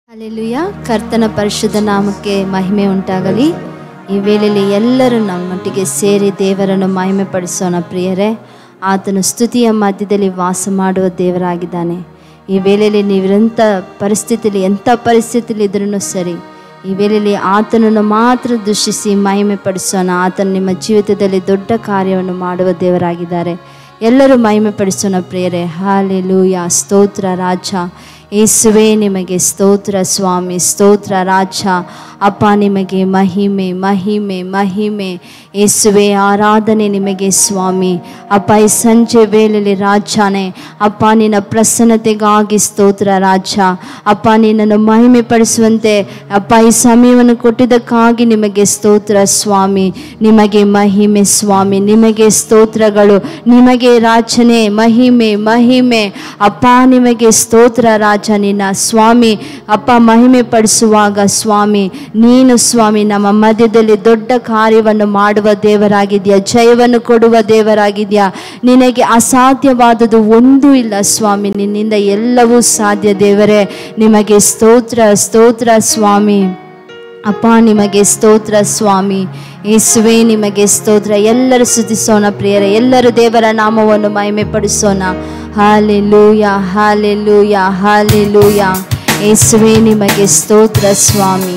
Alleluia ಕರ್ತನ ಪರಿಶುದ್ಧ ನಾಮಕ್ಕೆ ಮಹಿಮೆ ಉಂಟಾಗಲಿ ಈ ವೇಳೆಯಲ್ಲಿ ಎಲ್ಲರೂ ನಮ್ಮೊಟ್ಟಿಗೆ ಸೇರಿ ದೇವರನ್ನು ಮಹಿಮೆ ಪಡಿಸೋಣ ಪ್ರಿಯರೇ ಆತನು ಸ್ತುತಿಯ ಮಧ್ಯದಲ್ಲಿ ವಾಸ ಮಾಡುವ ದೇವರಾಗಿದ್ದಾನೆ ಈ ವೇಳೆಯಲ್ಲಿ ನೀವೆಂಥ ಪರಿಸ್ಥಿತಿಯಲ್ಲಿ ಎಂಥ ಪರಿಸ್ಥಿತಿಯಲ್ಲಿ ಇದ್ರೂ ಸರಿ ಈ ವೇಳೆಯಲ್ಲಿ ಆತನನ್ನು ಮಾತ್ರ ದೃಷ್ಟಿಸಿ ಮಹಿಮೆ ಪಡಿಸೋಣ ಆತನು ನಿಮ್ಮ ಜೀವಿತದಲ್ಲಿ ದೊಡ್ಡ ಕಾರ್ಯವನ್ನು ಮಾಡುವ ದೇವರಾಗಿದ್ದಾರೆ ಎಲ್ಲರೂ ಮಹಿಮೆ ಪಡಿಸೋಣ ಪ್ರಿಯರೇ ಹಾಲೆಲೂಯ ಸ್ತೋತ್ರ ರಾಜ ಯೇಸುವೆ ನಿಮಗೆ ಸ್ತೋತ್ರ ಸ್ವಾಮಿ ಸ್ತೋತ್ರ ರಾಜ ಅಪ್ಪ ನಿಮಗೆ ಮಹಿಮೆ ಮಹಿಮೆ ಮಹಿಮೆ ಯೇಸುವೆ ಆರಾಧನೆ ನಿಮಗೆ ಸ್ವಾಮಿ ಅಪ್ಪ ಈ ಸಂಜೆ ವೇಳೆಯಲ್ಲಿ ರಾಜನೇ ಅಪ್ಪ ನಿನ್ನ ಪ್ರಸನ್ನತೆಗಾಗಿ ಸ್ತೋತ್ರ ರಾಜ ಅಪ್ಪ ನಿನ್ನನ್ನು ಮಹಿಮೆ ಪಡಿಸುವಂತೆ ಅಪ್ಪ ಈ ಸಮಯವನ್ನು ಕೊಟ್ಟಿದ್ದಕ್ಕಾಗಿ ನಿಮಗೆ ಸ್ತೋತ್ರ ಸ್ವಾಮಿ ನಿಮಗೆ ಮಹಿಮೆ ಸ್ವಾಮಿ ನಿಮಗೆ ಸ್ತೋತ್ರಗಳು ನಿಮಗೆ ರಾಜನೇ ಮಹಿಮೆ ಮಹಿಮೆ ಅಪ್ಪ ನಿಮಗೆ ಸ್ತೋತ್ರ ರಾಜ ನಿನ್ನ ಸ್ವಾಮಿ ಅಪ್ಪ ಮಹಿಮೆ ಪಡಿಸುವಾಗ ಸ್ವಾಮಿ ನೀನು ಸ್ವಾಮಿ ನಮ್ಮ ಮಧ್ಯದಲ್ಲಿ ದೊಡ್ಡ ಕಾರ್ಯವನ್ನು ಮಾಡುವ ದೇವರಾಗಿದ್ಯಾ ಜಯವನ್ನು ಕೊಡುವ ದೇವರಾಗಿದ್ಯಾ ನಿನಗೆ ಅಸಾಧ್ಯವಾದುದು ಒಂದೂ ಇಲ್ಲ ಸ್ವಾಮಿ ನಿನ್ನಿಂದ ಎಲ್ಲವೂ ಸಾಧ್ಯ ದೇವರೇ ನಿಮಗೆ ಸ್ತೋತ್ರ ಸ್ತೋತ್ರ ಸ್ವಾಮಿ ಅಪ್ಪ ನಿಮಗೆ ಸ್ತೋತ್ರ ಸ್ವಾಮಿ ಯೇಸುವೆ ನಿಮಗೆ ಸ್ತೋತ್ರ ಎಲ್ಲರೂ ಸ್ತುತಿಸೋಣ ಪ್ರಿಯರೇ ಎಲ್ಲರೂ ದೇವರ ನಾಮವನ್ನು ಮಹಿಮೆ ಪಡಿಸೋಣ ಹಾಲೆ ಲೂಯ ಹಾಲೆ ಲೂಯ ಹಾಲೆ ಲೂಯ ಯೇಸುವೆ ನಿಮಗೆ ಸ್ತೋತ್ರ ಸ್ವಾಮಿ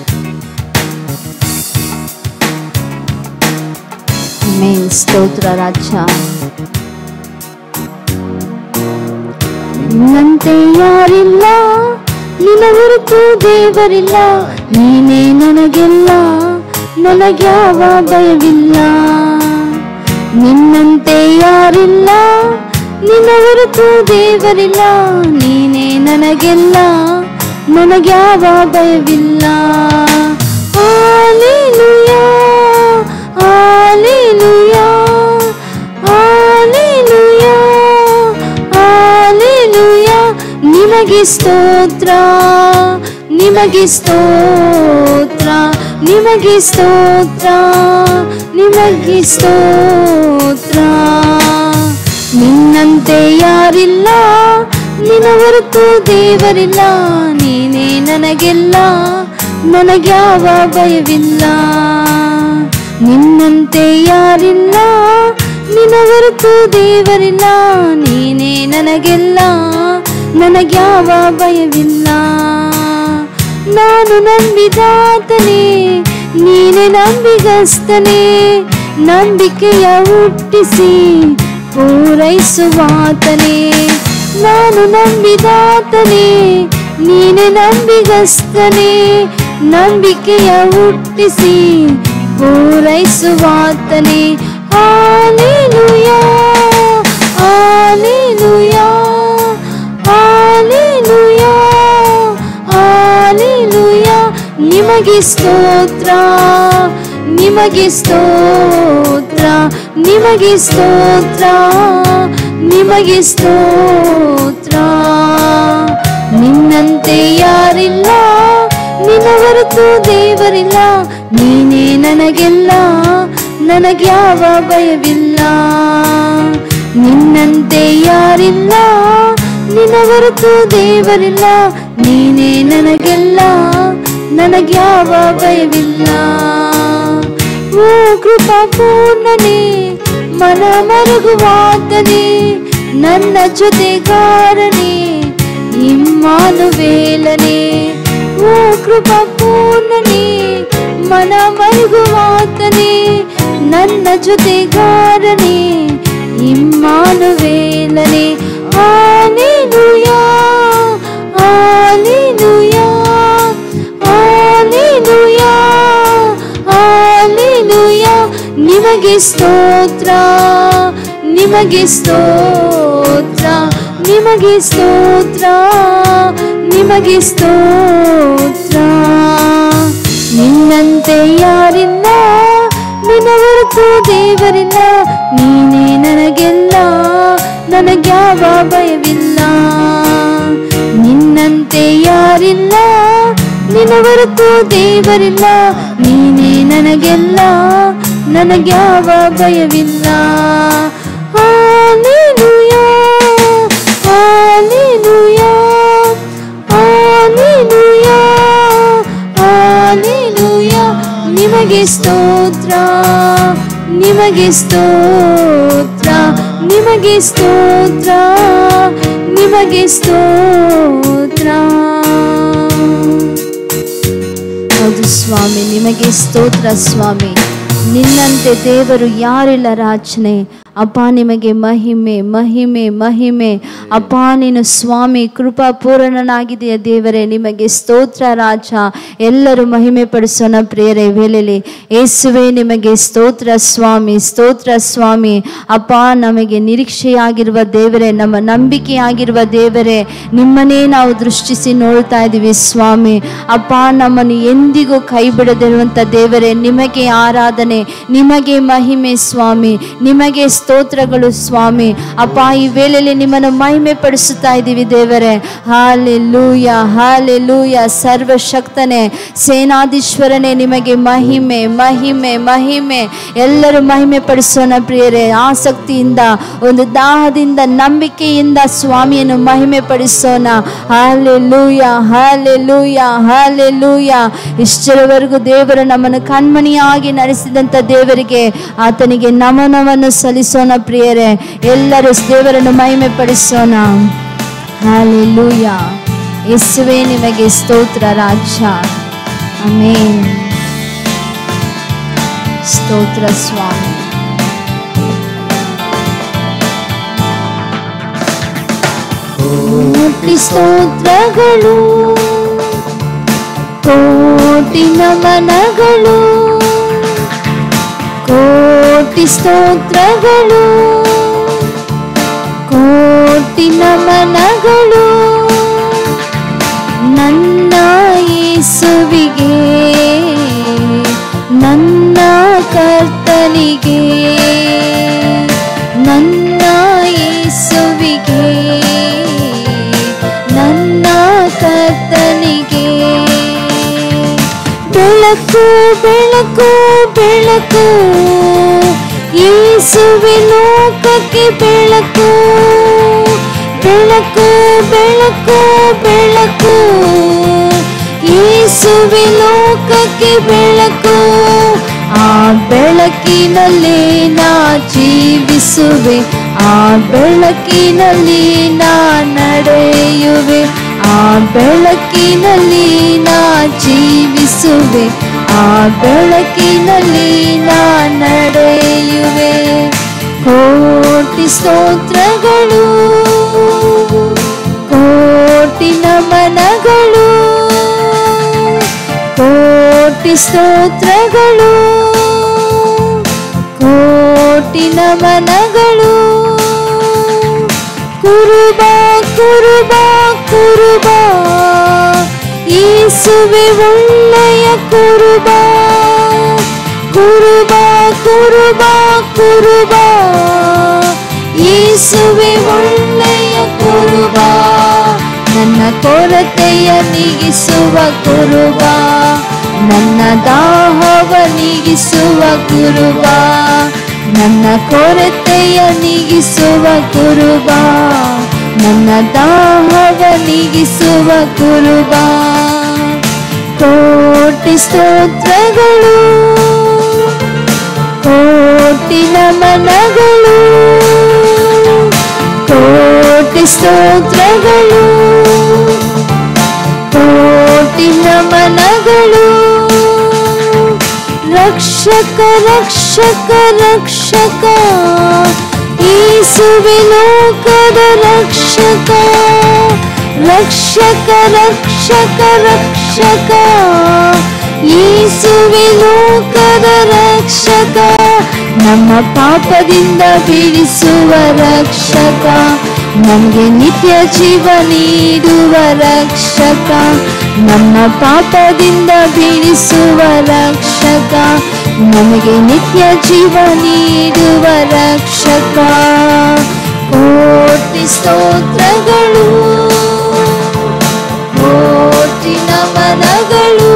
ಆಮೆನ್. ಸ್ತೋತ್ರ ರಾಜ ನಿನ್ನಂತೆ ಯಾರಿಲ್ಲ ನಿನ್ನ ಹೊರತು ದೇವರಿಲ್ಲ ನೀನೇ ನನಗೆಲ್ಲ ನನಗ್ಯಾವ ಭಯವಿಲ್ಲ ನಿನ್ನಂತೆ ಯಾರಿಲ್ಲ ನಿನ್ನ ಹೊರತು ದೇವರಿಲ್ಲ ನೀನೇ ನನಗೆಲ್ಲ ನನಗ್ಯಾವ ಭಯವಿಲ್ಲ ಹಾಲೆಲೂಯಾ ಹಾಲೆಲೂಯಾ ಹಾಲೆಲೂಯಾ ಹಾಲೆಲೂಯಾ ನಿಮಗೆ ಸ್ತೋತ್ರ ನಿಮಗೆ ಸ್ತೋತ್ರ ನಿಮಗೆ ಸ್ತೋತ್ರ ನಿಮಗೆ ಸ್ತೋತ್ರ ನಿನ್ನಂತೆ ಯಾರಿಲ್ಲ ನಿನ್ನ ಹೊರತು ದೇವರಿಲ್ಲ ನೀನೇ ನನಗೆಲ್ಲ ನನಗ್ಯಾವ ಭಯವಿಲ್ಲ ನಿನ್ನಂತೆ ಯಾರಿಲ್ಲ ನಿನ್ನ ಹೊರತು ದೇವರಿಲ್ಲ ನೀನೇ ನನಗೆಲ್ಲ ನನಗ್ಯಾವ ಭಯವಿಲ್ಲ ನಾನು ನಂಬಿದಾತನೇ ನೀನೆ ನಂಬಿಗಸ್ತನೇ ನಂಬಿಕೆಯ ಹುಟ್ಟಿಸಿ ಪೂರೈಸುವಾತನೇ ನಾನು ನಂಬಿದಾತನೇ ನೀನೆ ನಂಬಿಗಸ್ತನೇ ನಂಬಿಕೆಯ ಹುಟ್ಟಿಸಿ ಪೂರೈಸುವಾತನೇ ಹಾಲೆಲೂಯಾ ಹಾಲೆಲೂಯಾ ಹಾಲೆಲೂಯಾ ಹಾಲೆಲೂಯಾ ನಿಮಗೆ ಸ್ತೋತ್ರ ನಿಮಗೆ ಸ್ತೋತ್ರ ನಿಮಗೆ ಸ್ತೋತ್ರ ನಿಮಗೆ ಸ್ತೋತ್ರ ನಿನ್ನಂತೆ ಯಾರಿಲ್ಲ ನಿನ್ನ ಹೊರತು ದೇವರಿಲ್ಲ ನೀನೇ ನನಗೆಲ್ಲ ನನಗ್ಯಾವ ಭಯವಿಲ್ಲ ನಿನ್ನಂತೆ ಯಾರಿಲ್ಲ ನಿನ್ನ ಹೊರತು ದೇವರಿಲ್ಲ ನೀನೇ ನನಗೆಲ್ಲ ನನಗ್ಯಾವ ಭಯವಿಲ್ಲ ಓ ಕೃಪಾ ಪೂರ್ಣನೇ ಮನ ಮರುಗುವಾತನೇ ನನ್ನ ಜೊತೆಗಾರನೇ ಇಮ್ಮಾನುವೇಲನೇ ಓ ಕೃಪಾ ಪೂರ್ಣನೇ ಮನ ಮರುಗುವಾತನೇ ನನ್ನ ಜೊತೆಗಾರನೇ ಇಮ್ಮಾನುವೇಲನೇ ಹಾಲೆಲೂಯಾ ಹಾಲೆಲೂಯಾ ಹಾಲೆಲೂಯಾ ಹಾಲೆಲೂಯಾ ನಿಮಗೆ ಸ್ತೋತ್ರ ನಿಮಗೆ ಸ್ತೋತ್ರ ನಿಮಗೆ ಸ್ತೋತ್ರ ನಿಮಗೆ ಸ್ತೋತ್ರ ನಿನ್ನಂತೆ ಯಾರಿಲ್ಲ ನಿನ್ನ ಹೊರತು ದೇವರಿಲ್ಲ ನೀನೇ ನನಗೆಲ್ಲ ನನಗ್ಯಾವ ಭಯವಿಲ್ಲ ನಿನ್ನಂತೆ ಯಾರಿಲ್ಲ ನಿನ್ನ ಹೊರತು ದೇವರಿಲ್ಲ ನೀನೇ ನನಗೆಲ್ಲ ನನಗ್ಯಾವ ಭಯವಿಲ್ಲ ಹಾಲೆಲೂಯಾ ಹಾಲೆಲೂಯಾ ಹಾಲೆಲೂಯಾ ನಿಮಗೆ ಸ್ತೋತ್ರ ನಿಮಗೆ ಸ್ತೋತ್ರ ನಿಮಗೆ ಸ್ತೋತ್ರ ನಿಮಗೆ ಸ್ತೋತ್ರ ಹೌದು ಸ್ವಾಮಿ ನಿಮಗೆ ಸ್ತೋತ್ರ ಸ್ವಾಮಿ ನಿನ್ನಂತೆ ದೇವರು ಯಾರಿಲ್ಲ ರಾಜನೆ ಅಪ್ಪ ನಿಮಗೆ ಮಹಿಮೆ ಮಹಿಮೆ ಮಹಿಮೆ ಅಪ್ಪ ನೀನು ಸ್ವಾಮಿ ಕೃಪಾ ಪೂರ್ಣನಾಗಿದೆಯ ದೇವರೇ ನಿಮಗೆ ಸ್ತೋತ್ರ ರಾಜ ಎಲ್ಲರೂ ಮಹಿಮೆ ಪಡಿಸೋಣ ಪ್ರಿಯರೇ ವೇಳೆಯಲ್ಲಿ ಏಸುವೆ ನಿಮಗೆ ಸ್ತೋತ್ರ ಸ್ವಾಮಿ ಸ್ತೋತ್ರ ಸ್ವಾಮಿ ಅಪ್ಪ ನಮಗೆ ನಿರೀಕ್ಷೆಯಾಗಿರುವ ದೇವರೇ ನಮ್ಮ ನಂಬಿಕೆಯಾಗಿರುವ ದೇವರೇ ನಿಮ್ಮನ್ನೇ ನಾವು ದೃಷ್ಟಿಸಿ ನೋಡ್ತಾ ಇದ್ದೀವಿ ಸ್ವಾಮಿ ಅಪ್ಪ ನಮ್ಮನ್ನು ಎಂದಿಗೂ ಕೈ ಬಿಡದಿರುವಂಥ ದೇವರೇ ನಿಮಗೆ ಆರಾಧನೆ ನಿಮಗೆ ಮಹಿಮೆ ಸ್ವಾಮಿ ನಿಮಗೆ ಸ್ತೋತ್ರಗಳು ಸ್ವಾಮಿ ಅಪ್ಪ ಈ ವೇಳೆಯಲ್ಲಿ ನಿಮ್ಮನ್ನು ಮಹಿಮೆ ಪಡಿಸುತ್ತಾ ಇದ್ದೀವಿ ದೇವರೇ ಹಾಲೆ ಲೂಯ ಹಾಲೆ ಲೂಯ ಸರ್ವಶಕ್ತನೇ ಸೇನಾಧೀಶ್ವರನೇ ನಿಮಗೆ ಮಹಿಮೆ ಮಹಿಮೆ ಮಹಿಮೆ ಎಲ್ಲರೂ ಮಹಿಮೆ ಪಡಿಸೋಣ ಪ್ರಿಯರೇ ಆಸಕ್ತಿಯಿಂದ ಒಂದು ದಾಹದಿಂದ ನಂಬಿಕೆಯಿಂದ ಸ್ವಾಮಿಯನ್ನು ಮಹಿಮೆ ಪಡಿಸೋಣ ಹಾಲೆ ಲೂಯ ಹಾಲೆ ಲೂಯ ಹಾಲೆ ಲೂಯ ಇಷ್ಟರವರೆಗೂ ದೇವರು ನಮ್ಮನ್ನು ಕಣ್ಮಣಿಯಾಗಿ ನಡೆಸಿದಂಥ ದೇವರಿಗೆ ಆತನಿಗೆ ನಮನವನ್ನು ಸಲ್ಲಿಸೋಣ ಪ್ರಿಯರೇ ಎಲ್ಲರೂ ದೇವರನ್ನು ಮಹಿಮೆ ಪಡಿಸೋಣ ಹಾಲೆ ಲೂಯ ಯೇಸುವೆ ನಿಮಗೆ ಸ್ತೋತ್ರ ರಾಜ ಆಮೇನ್ ಸ್ತೋತ್ರ ಸ್ವಾಮಿ ಕೋಟಿ ಸ್ತೋತ್ರಗಳು ಕೋಟಿ ನಮನಗಳು ಕೋಟಿ ಸ್ತೋತ್ರಗಳು ಕೋಟಿ ನಮನಗಳು ನನ್ನ ಯೇಸುವಿಗೆ ನನ್ನ ಕರ್ತನಿಗೆ ನನ್ನ ಯೇಸುವಿಗೆ ನನ್ನ ಕರ್ತನಿಗೆ ಬೆಳಕು ಬೆಳಕು ಬೆಳಕು ಯೇಸುವೆ ಲೋಕಕ್ಕೆ ಬೆಳಕು ಬೆಳಕು ಬೆಳಕು ಬೆಳಕು ಯೇಸುವೆ ಲೋಕಕ್ಕೆ ಬೆಳಕು ಆ ಬೆಳಕಿನಲ್ಲಿ ನಾ ಜೀವಿಸುವೆ ಆ ಬೆಳಕಿನಲ್ಲಿ ನಾ ನಡೆಯುವೆ ಆ ಬೆಳಕಿನಲ್ಲಿ ನಾ ಜೀವಿಸುವೆ ಆ ಬೆಳಕಿನಲ್ಲಿ ನಾ ನಡೆಯುವೆ ಕೋಟಿ ಸ್ತೋತ್ರಗಳು ಕೋಟಿ ನಮನಗಳು ಕೋಟಿ ಸ್ತೋತ್ರಗಳು ಕೋಟಿ ನಮನಗಳು ಕುರುಬ ಕುರುಬ ಕುರುಬ ಯೇಸುವೆ ಒಳ್ಳೆಯ ಕುರುಬ ಕುರುಬ ಕುರುಬ ಕುರುಬ ಯೇಸುವೆ ಒಳ್ಳೆಯ ಕುರುಬ ನನ್ನ ಕೊರತೆಯ ನೀಗಿಸುವ ಕುರುಬ ನನ್ನ ದಾಹವ ನೀಗಿಸುವ ಕುರುಬ ನನ್ನ ಕೊರತೆಯ ನೀಗಿಸುವ ಕುರುಬ ನನ್ನ ದಾಹವ ನೀಗಿಸುವ ಕುರುಬ ಕೋಟಿ ಸ್ತೋತ್ರಗಳು ಕೋಟಿ ನಮನಗಳು ಕೋಟಿ ಸ್ತೋತ್ರಗಳು ಕೋಟಿ ನಮನಗಳು ರಕ್ಷಕ ರಕ್ಷಕ ರಕ್ಷಕ ಯೇಸುವೆ ಲೋಕದ ರಕ್ಷಕ ರಕ್ಷಕ ರಕ್ಷಕ ರಕ್ಷಕ ಯೇಸುವೆ ಲೋಕದ ರಕ್ಷಕ ನಮ್ಮ ಪಾಪದಿಂದ ಬಿಡಿಸುವ ರಕ್ಷಕ ನಮಗೆ ನಿತ್ಯ ಜೀವ ನೀಡುವ ರಕ್ಷಕ ನಮ್ಮ ಪಾಪದಿಂದ ಬಿಡಿಸುವ ರಕ್ಷಕ ನಮಗೆ ನಿತ್ಯ ಜೀವ ನೀಡುವ ರಕ್ಷಕ ಕೋಟಿ ಸ್ತೋತ್ರಗಳು ಕೋಟಿ ನಮನಗಳು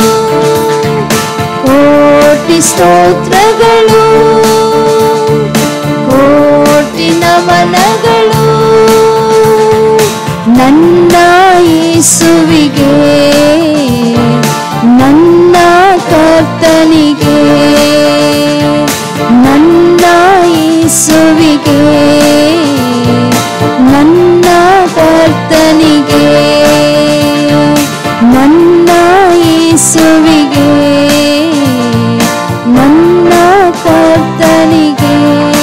ಕೋಟಿ ಸ್ತೋತ್ರಗಳು ಕೋಟಿ ನಮನಗಳು ನನ್ನ ಯೇಸುವಿಗೆ ನನ್ನ ಕರ್ತನಿಗೆ ಯೇಸುವಿಗೆ ನನ್ನ ಕರ್ತನಿಗೆ ನನ್ನ ಯೇಸುವಿಗೆ ನನ್ನ ಕರ್ತನಿಗೆ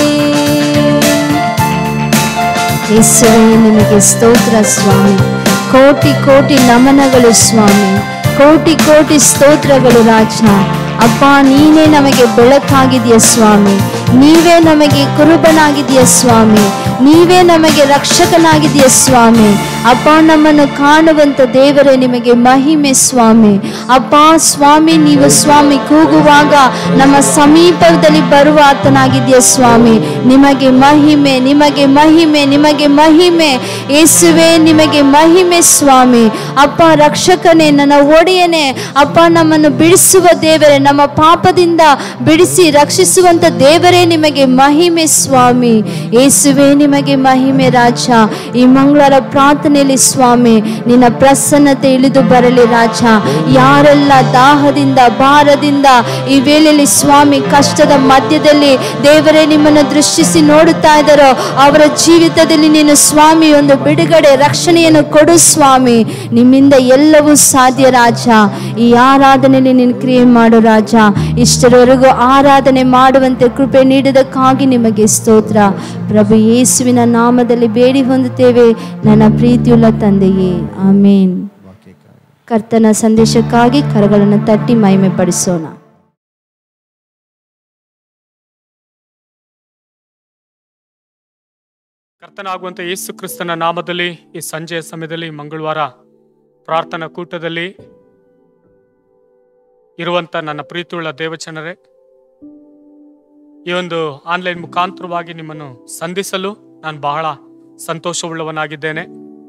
ಯೇಸುವೇ ನಿಮಗೆ ಸ್ತೋತ್ರ ಸ್ವಾಮಿ ಕೋಟಿ ಕೋಟಿ ನಮನಗಳು ಸ್ವಾಮಿ ಕೋಟಿ ಕೋಟಿ ಸ್ತೋತ್ರಗಳು ರಾಜ ಅಪ್ಪ ನೀನೇ ನಮಗೆ ಬೆಳಕಾಗಿದೆಯ ಸ್ವಾಮಿ ನೀವೇ ನಮಗೆ ಕುರುಬನಾಗಿದೆಯ ಸ್ವಾಮಿ ನೀವೇ ನಮಗೆ ರಕ್ಷಕನಾಗಿದೆಯ ಸ್ವಾಮಿ ಅಪ್ಪ ನಮ್ಮನ್ನು ಕಾಣುವಂತ ದೇವರೇ ನಿಮಗೆ ಮಹಿಮೆ ಸ್ವಾಮಿ ಅಪ್ಪ ಸ್ವಾಮಿ ನೀವು ಸ್ವಾಮಿ ಕೂಗುವಾಗ ನಮ್ಮ ಸಮೀಪದಲ್ಲಿ ಬರುವ ಆತನಾಗಿದೆಯ ಸ್ವಾಮಿ ನಿಮಗೆ ಮಹಿಮೆ ನಿಮಗೆ ಮಹಿಮೆ ನಿಮಗೆ ಮಹಿಮೆ ಯೇಸುವೆ ನಿಮಗೆ ಮಹಿಮೆ ಸ್ವಾಮಿ ಅಪ್ಪ ರಕ್ಷಕನೇ ನನ್ನ ಒಡೆಯನೇ ಅಪ್ಪ ನಮ್ಮನ್ನು ಬಿಡಿಸುವ ದೇವರೇ ನಮ್ಮ ಪಾಪದಿಂದ ಬಿಡಿಸಿ ರಕ್ಷಿಸುವಂತ ದೇವರೇ ನಿಮಗೆ ಮಹಿಮೆ ಸ್ವಾಮಿ ಯೇಸುವೆ ನಿಮಗೆ ಮಹಿಮೆ ರಾಜ ಈ ಮಂಗಳವಾರ ಪ್ರಾರ್ಥನೆಯಲ್ಲಿ ಸ್ವಾಮಿ ನಿನ್ನ ಪ್ರಸನ್ನತೆ ಇಳಿದು ಬರಲಿ ರಾಜ ಯಾರೆಲ್ಲ ದಾಹದಿಂದ ಭಾರದಿಂದ ಈ ವೇಳೆಯಲ್ಲಿ ಸ್ವಾಮಿ ಕಷ್ಟದ ಮಧ್ಯದಲ್ಲಿ ದೇವರೇ ನಿಮ್ಮನ್ನು ದೃಷ್ಟಿಸಿ ನೋಡುತ್ತಾ ಇದ್ದಾರೋ ಅವರ ಜೀವಿತದಲ್ಲಿ ನೀನು ಸ್ವಾಮಿ ಒಂದು ಬಿಡುಗಡೆ ರಕ್ಷಣೆಯನ್ನು ಕೊಡು ಸ್ವಾಮಿ ನಿಮ್ಮಿಂದ ಎಲ್ಲವೂ ಸಾಧ್ಯ ರಾಜ ಈ ಆರಾಧನೆಯಲ್ಲಿ ನೀನು ಕ್ರಿಯೆ ಮಾಡು ರಾಜ ಇಷ್ಟರವರೆಗೂ ಆರಾಧನೆ ಮಾಡುವಂತೆ ಕೃಪೆ ನೀಡಿದಕ್ಕಾಗಿ ನಿಮಗೆ ಸ್ತೋತ್ರ ಪ್ರಭು ಯೇಸುವಿನ ನಾಮದಲ್ಲಿ ಬೇಡಿ ಹೊಂದುತ್ತೇವೆ ನನ್ನ ಪ್ರೀತಿಯುಳ್ಳ ತಂದೆಯೇ ಆಮೇನ್ ಕರ್ತನ ಸಂದೇಶಕ್ಕಾಗಿ ಕರಗಳನ್ನು ತಟ್ಟಿ ಮಹಿಮೆ ಪಡಿಸೋಣ ಕರ್ತನಾಗುವಂತ ಯೇಸು ಕ್ರಿಸ್ತನ ನಾಮದಲ್ಲಿ ಈ ಸಂಜೆಯ ಸಮಯದಲ್ಲಿ ಮಂಗಳವಾರ ಪ್ರಾರ್ಥನಾ ಕೂಟದಲ್ಲಿ ಇರುವಂತ ನನ್ನ ಪ್ರೀತಿಯುಳ್ಳ ದೇವಚನರೇ ಈ ಒಂದು ಆನ್ಲೈನ್ ಮುಖಾಂತರವಾಗಿ ನಿಮ್ಮನ್ನು ಸಂಧಿಸಲು ನಾನು ಬಹಳ ಸಂತೋಷವುಳ್ಳವನಾಗಿದ್ದೇನೆ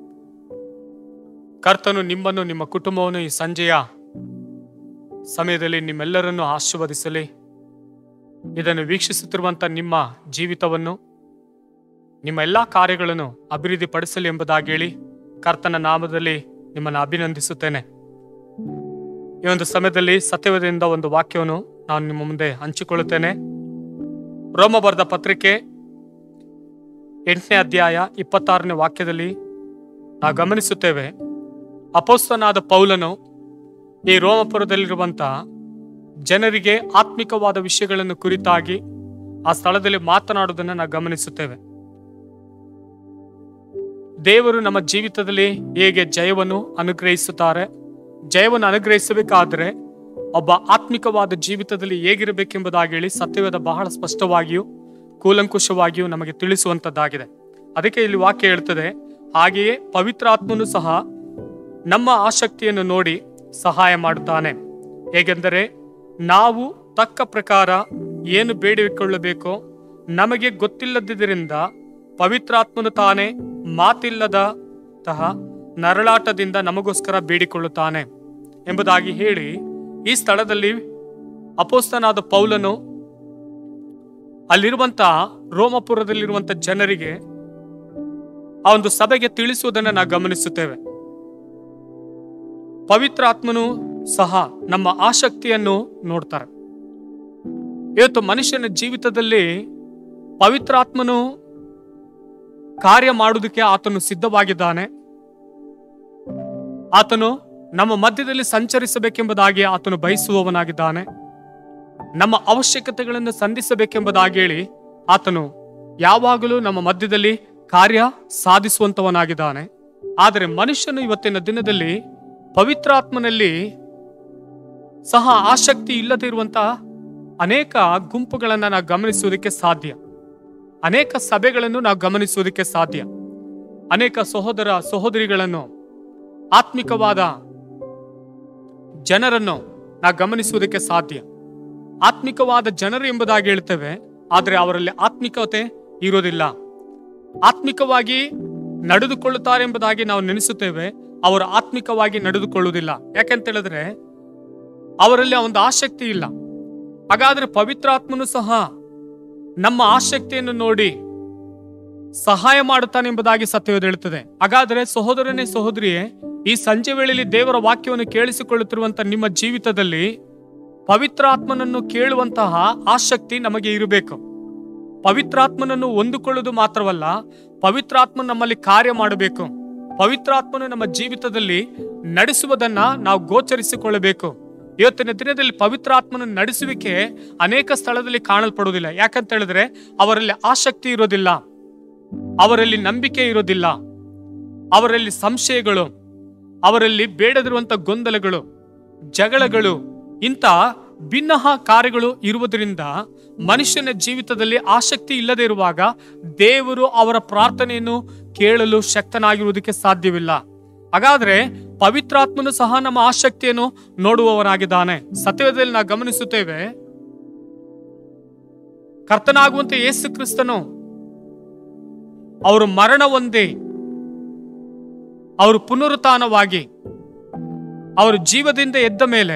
ಕರ್ತನು ನಿಮ್ಮನ್ನು ನಿಮ್ಮ ಕುಟುಂಬವನ್ನು ಈ ಸಂಜೆಯ ಸಮಯದಲ್ಲಿ ನಿಮ್ಮೆಲ್ಲರನ್ನು ಆಶೀರ್ವದಿಸಲಿ ಇದನ್ನು ವೀಕ್ಷಿಸುತ್ತಿರುವಂತ ನಿಮ್ಮ ಜೀವಿತವನ್ನು ನಿಮ್ಮ ಎಲ್ಲ ಕಾರ್ಯಗಳನ್ನು ಅಭಿವೃದ್ಧಿಪಡಿಸಲಿ ಎಂಬುದಾಗಿ ಹೇಳಿ ಕರ್ತನ ನಾಮದಲ್ಲಿ ನಿಮ್ಮನ್ನು ಅಭಿನಂದಿಸುತ್ತೇನೆ ಈ ಒಂದು ಸಮಯದಲ್ಲಿ ಸತ್ಯವೇದದಿಂದ ಒಂದು ವಾಕ್ಯವನ್ನು ನಾನು ನಿಮ್ಮ ಮುಂದೆ ಹಂಚಿಕೊಳ್ಳುತ್ತೇನೆ ರೋಮ ಬರೆದ ಪತ್ರಿಕೆ ಎಂಟನೇ ಅಧ್ಯಾಯ ಇಪ್ಪತ್ತಾರನೇ ವಾಕ್ಯದಲ್ಲಿ ನಾವು ಗಮನಿಸುತ್ತೇವೆ ಅಪೋಸ್ತನಾದ ಪೌಲನು ಈ ರೋಮಪುರದಲ್ಲಿರುವಂತ ಜನರಿಗೆ ಆತ್ಮಿಕವಾದ ವಿಷಯಗಳನ್ನು ಕುರಿತಾಗಿ ಆ ಸ್ಥಳದಲ್ಲಿ ಮಾತನಾಡುವುದನ್ನು ನಾವು ಗಮನಿಸುತ್ತೇವೆ ದೇವರು ನಮ್ಮ ಜೀವಿತದಲ್ಲಿ ಹೇಗೆ ಜಯವನ್ನು ಅನುಗ್ರಹಿಸುತ್ತಾರೆ ಜಯವನ್ನು ಅನುಗ್ರಹಿಸಬೇಕಾದರೆ ಒಬ್ಬ ಆತ್ಮಿಕವಾದ ಜೀವಿತದಲ್ಲಿ ಹೇಗಿರಬೇಕೆಂಬುದಾಗಿ ಹೇಳಿ ಸತ್ಯವೇದ ಬಹಳ ಸ್ಪಷ್ಟವಾಗಿಯೂ ಕೂಲಂಕುಷವಾಗಿಯೂ ನಮಗೆ ತಿಳಿಸುವಂತದ್ದಾಗಿದೆ ಅದಕ್ಕೆ ಇಲ್ಲಿ ವಾಕ್ಯ ಹೇಳ್ತದೆ ಹಾಗೆಯೇ ಪವಿತ್ರಾತ್ಮನು ಸಹ ನಮ್ಮ ಆಸಕ್ತಿಯನ್ನು ನೋಡಿ ಸಹಾಯ ಮಾಡುತ್ತಾನೆ ಹೇಗೆಂದರೆ ನಾವು ತಕ್ಕ ಪ್ರಕಾರ ಏನು ಬೇಡಿಕೊಳ್ಳಬೇಕೋ ನಮಗೆ ಗೊತ್ತಿಲ್ಲದಿದ್ದರಿಂದ ಪವಿತ್ರಾತ್ಮನು ತಾನೇ ಮಾತಿಲ್ಲದ ತಹ ನರಳಾಟದಿಂದ ನಮಗೋಸ್ಕರ ಬೇಡಿಕೊಳ್ಳುತ್ತಾನೆ ಎಂಬುದಾಗಿ ಹೇಳಿ ಈ ಸ್ಥಳದಲ್ಲಿ ಅಪೋಸ್ತನಾದ ಪೌಲನು ಅಲ್ಲಿರುವಂತ ರೋಮಪುರದಲ್ಲಿರುವಂತ ಜನರಿಗೆ ಆ ಒಂದು ಸಭೆಗೆ ತಿಳಿಸುವುದನ್ನು ನಾವು ಗಮನಿಸುತ್ತೇವೆ ಪವಿತ್ರಾತ್ಮನು ಸಹ ನಮ್ಮ ಆಸಕ್ತಿಯನ್ನು ನೋಡ್ತಾರೆ ಇವತ್ತು ಮನುಷ್ಯನ ಜೀವಿತದಲ್ಲಿ ಪವಿತ್ರಾತ್ಮನು ಕಾರ್ಯ ಮಾಡುವುದಕ್ಕೆ ಆತನು ಸಿದ್ಧವಾಗಿದ್ದಾನೆ ಆತನು ನಮ್ಮ ಮಧ್ಯದಲ್ಲಿ ಸಂಚರಿಸಬೇಕೆಂಬುದಾಗಿ ಆತನು ಬಯಸುವವನಾಗಿದ್ದಾನೆ ನಮ್ಮ ಅವಶ್ಯಕತೆಗಳನ್ನು ಸಂಧಿಸಬೇಕೆಂಬುದಾಗಿ ಹೇಳಿ ಆತನು ಯಾವಾಗಲೂ ನಮ್ಮ ಮಧ್ಯದಲ್ಲಿ ಕಾರ್ಯ ಸಾಧಿಸುವಂತವನಾಗಿದ್ದಾನೆ ಆದರೆ ಮನುಷ್ಯನು ಇವತ್ತಿನ ದಿನದಲ್ಲಿ ಪವಿತ್ರಾತ್ಮನಲ್ಲಿ ಸಹ ಆಸಕ್ತಿ ಇಲ್ಲದೆ ಇರುವಂತಹ ಅನೇಕ ಗುಂಪುಗಳನ್ನು ನಾವು ಗಮನಿಸುವುದಕ್ಕೆ ಸಾಧ್ಯ ಅನೇಕ ಸಭೆಗಳನ್ನು ನಾವು ಗಮನಿಸುವುದಕ್ಕೆ ಸಾಧ್ಯ ಅನೇಕ ಸಹೋದರ ಸಹೋದರಿಗಳನ್ನು ಆತ್ಮಿಕವಾದ ಜನರನ್ನು ನಾವು ಗಮನಿಸುವುದಕ್ಕೆ ಸಾಧ್ಯ ಆತ್ಮಿಕವಾದ ಜನರು ಎಂಬುದಾಗಿ ಹೇಳ್ತೇವೆ ಆದರೆ ಅವರಲ್ಲಿ ಆತ್ಮಿಕತೆ ಇರೋದಿಲ್ಲ ಆತ್ಮಿಕವಾಗಿ ನಡೆದುಕೊಳ್ಳುತ್ತಾರೆ ಎಂಬುದಾಗಿ ನಾವು ನೆನೆಸುತ್ತೇವೆ ಅವರು ಆತ್ಮಿಕವಾಗಿ ನಡೆದುಕೊಳ್ಳುವುದಿಲ್ಲ ಯಾಕೆಂತ ಹೇಳಿದ್ರೆ ಅವರಲ್ಲಿ ಆ ಒಂದು ಆಸಕ್ತಿ ಇಲ್ಲ ಹಾಗಾದ್ರೆ ಪವಿತ್ರಾತ್ಮನು ಸಹ ನಮ್ಮ ಆಸಕ್ತಿಯನ್ನು ನೋಡಿ ಸಹಾಯ ಮಾಡುತ್ತಾನೆ ಎಂಬುದಾಗಿ ಸತ್ಯವೇದ ಹೇಳುತ್ತದೆ ಹಾಗಾದರೆ ಸಹೋದರನೇ ಸಹೋದರಿಯೇ ಈ ಸಂಜೆ ವೇಳೆಯಲ್ಲಿ ದೇವರ ವಾಕ್ಯವನ್ನು ಕೇಳಿಸಿಕೊಳ್ಳುತ್ತಿರುವಂತ ನಿಮ್ಮ ಜೀವಿತದಲ್ಲಿ ಪವಿತ್ರಾತ್ಮನನ್ನು ಕೇಳುವಂತಹ ಆಸಕ್ತಿ ನಮಗೆ ಇರಬೇಕು ಪವಿತ್ರಾತ್ಮನನ್ನು ಹೊಂದಿಕೊಳ್ಳುವುದು ಮಾತ್ರವಲ್ಲ ಪವಿತ್ರಾತ್ಮ ನಮ್ಮಲ್ಲಿ ಕಾರ್ಯ ಮಾಡಬೇಕು ಪವಿತ್ರಾತ್ಮನು ನಮ್ಮ ಜೀವಿತದಲ್ಲಿ ನಡೆಸುವುದನ್ನ ನಾವು ಗೋಚರಿಸಿಕೊಳ್ಳಬೇಕು ಇವತ್ತಿನ ದಿನದಲ್ಲಿ ಪವಿತ್ರಾತ್ಮನ ನಡೆಸುವಿಕೆ ಅನೇಕ ಸ್ಥಳದಲ್ಲಿ ಕಾಣಲ್ಪಡುವುದಿಲ್ಲ ಯಾಕಂತ ಹೇಳಿದ್ರೆ ಅವರಲ್ಲಿ ಆಸಕ್ತಿ ಇರೋದಿಲ್ಲ ಅವರಲ್ಲಿ ನಂಬಿಕೆ ಇರೋದಿಲ್ಲ ಅವರಲ್ಲಿ ಸಂಶಯಗಳು ಅವರಲ್ಲಿ ಬೇಡದಿರುವಂತ ಗೊಂದಲಗಳು ಜಗಳಗಳು ಇಂಥ ಭಿನ್ನ ಕಾರ್ಯಗಳು ಇರುವುದರಿಂದ ಮನುಷ್ಯನ ಜೀವಿತದಲ್ಲಿ ಆಸಕ್ತಿ ಇಲ್ಲದೆ ಇರುವಾಗ ದೇವರು ಅವರ ಪ್ರಾರ್ಥನೆಯನ್ನು ಕೇಳಲು ಶಕ್ತನಾಗಿರುವುದಕ್ಕೆ ಸಾಧ್ಯವಿಲ್ಲ ಹಾಗಾದ್ರೆ ಪವಿತ್ರಾತ್ಮನು ಸಹ ನಮ್ಮ ಆಸಕ್ತಿಯನ್ನು ನೋಡುವವನಾಗಿದ್ದಾನೆ ಸತ್ಯದಲ್ಲಿ ನಾವು ಗಮನಿಸುತ್ತೇವೆ ಕರ್ತನಾಗುವಂತೆ ಯೇಸು ಕ್ರಿಸ್ತನು ಅವರು ಮರಣ ಹೊಂದಿ ಅವರು ಪುನರುತ್ಥಾನವಾಗಿ ಅವರು ಜೀವದಿಂದ ಎದ್ದ ಮೇಲೆ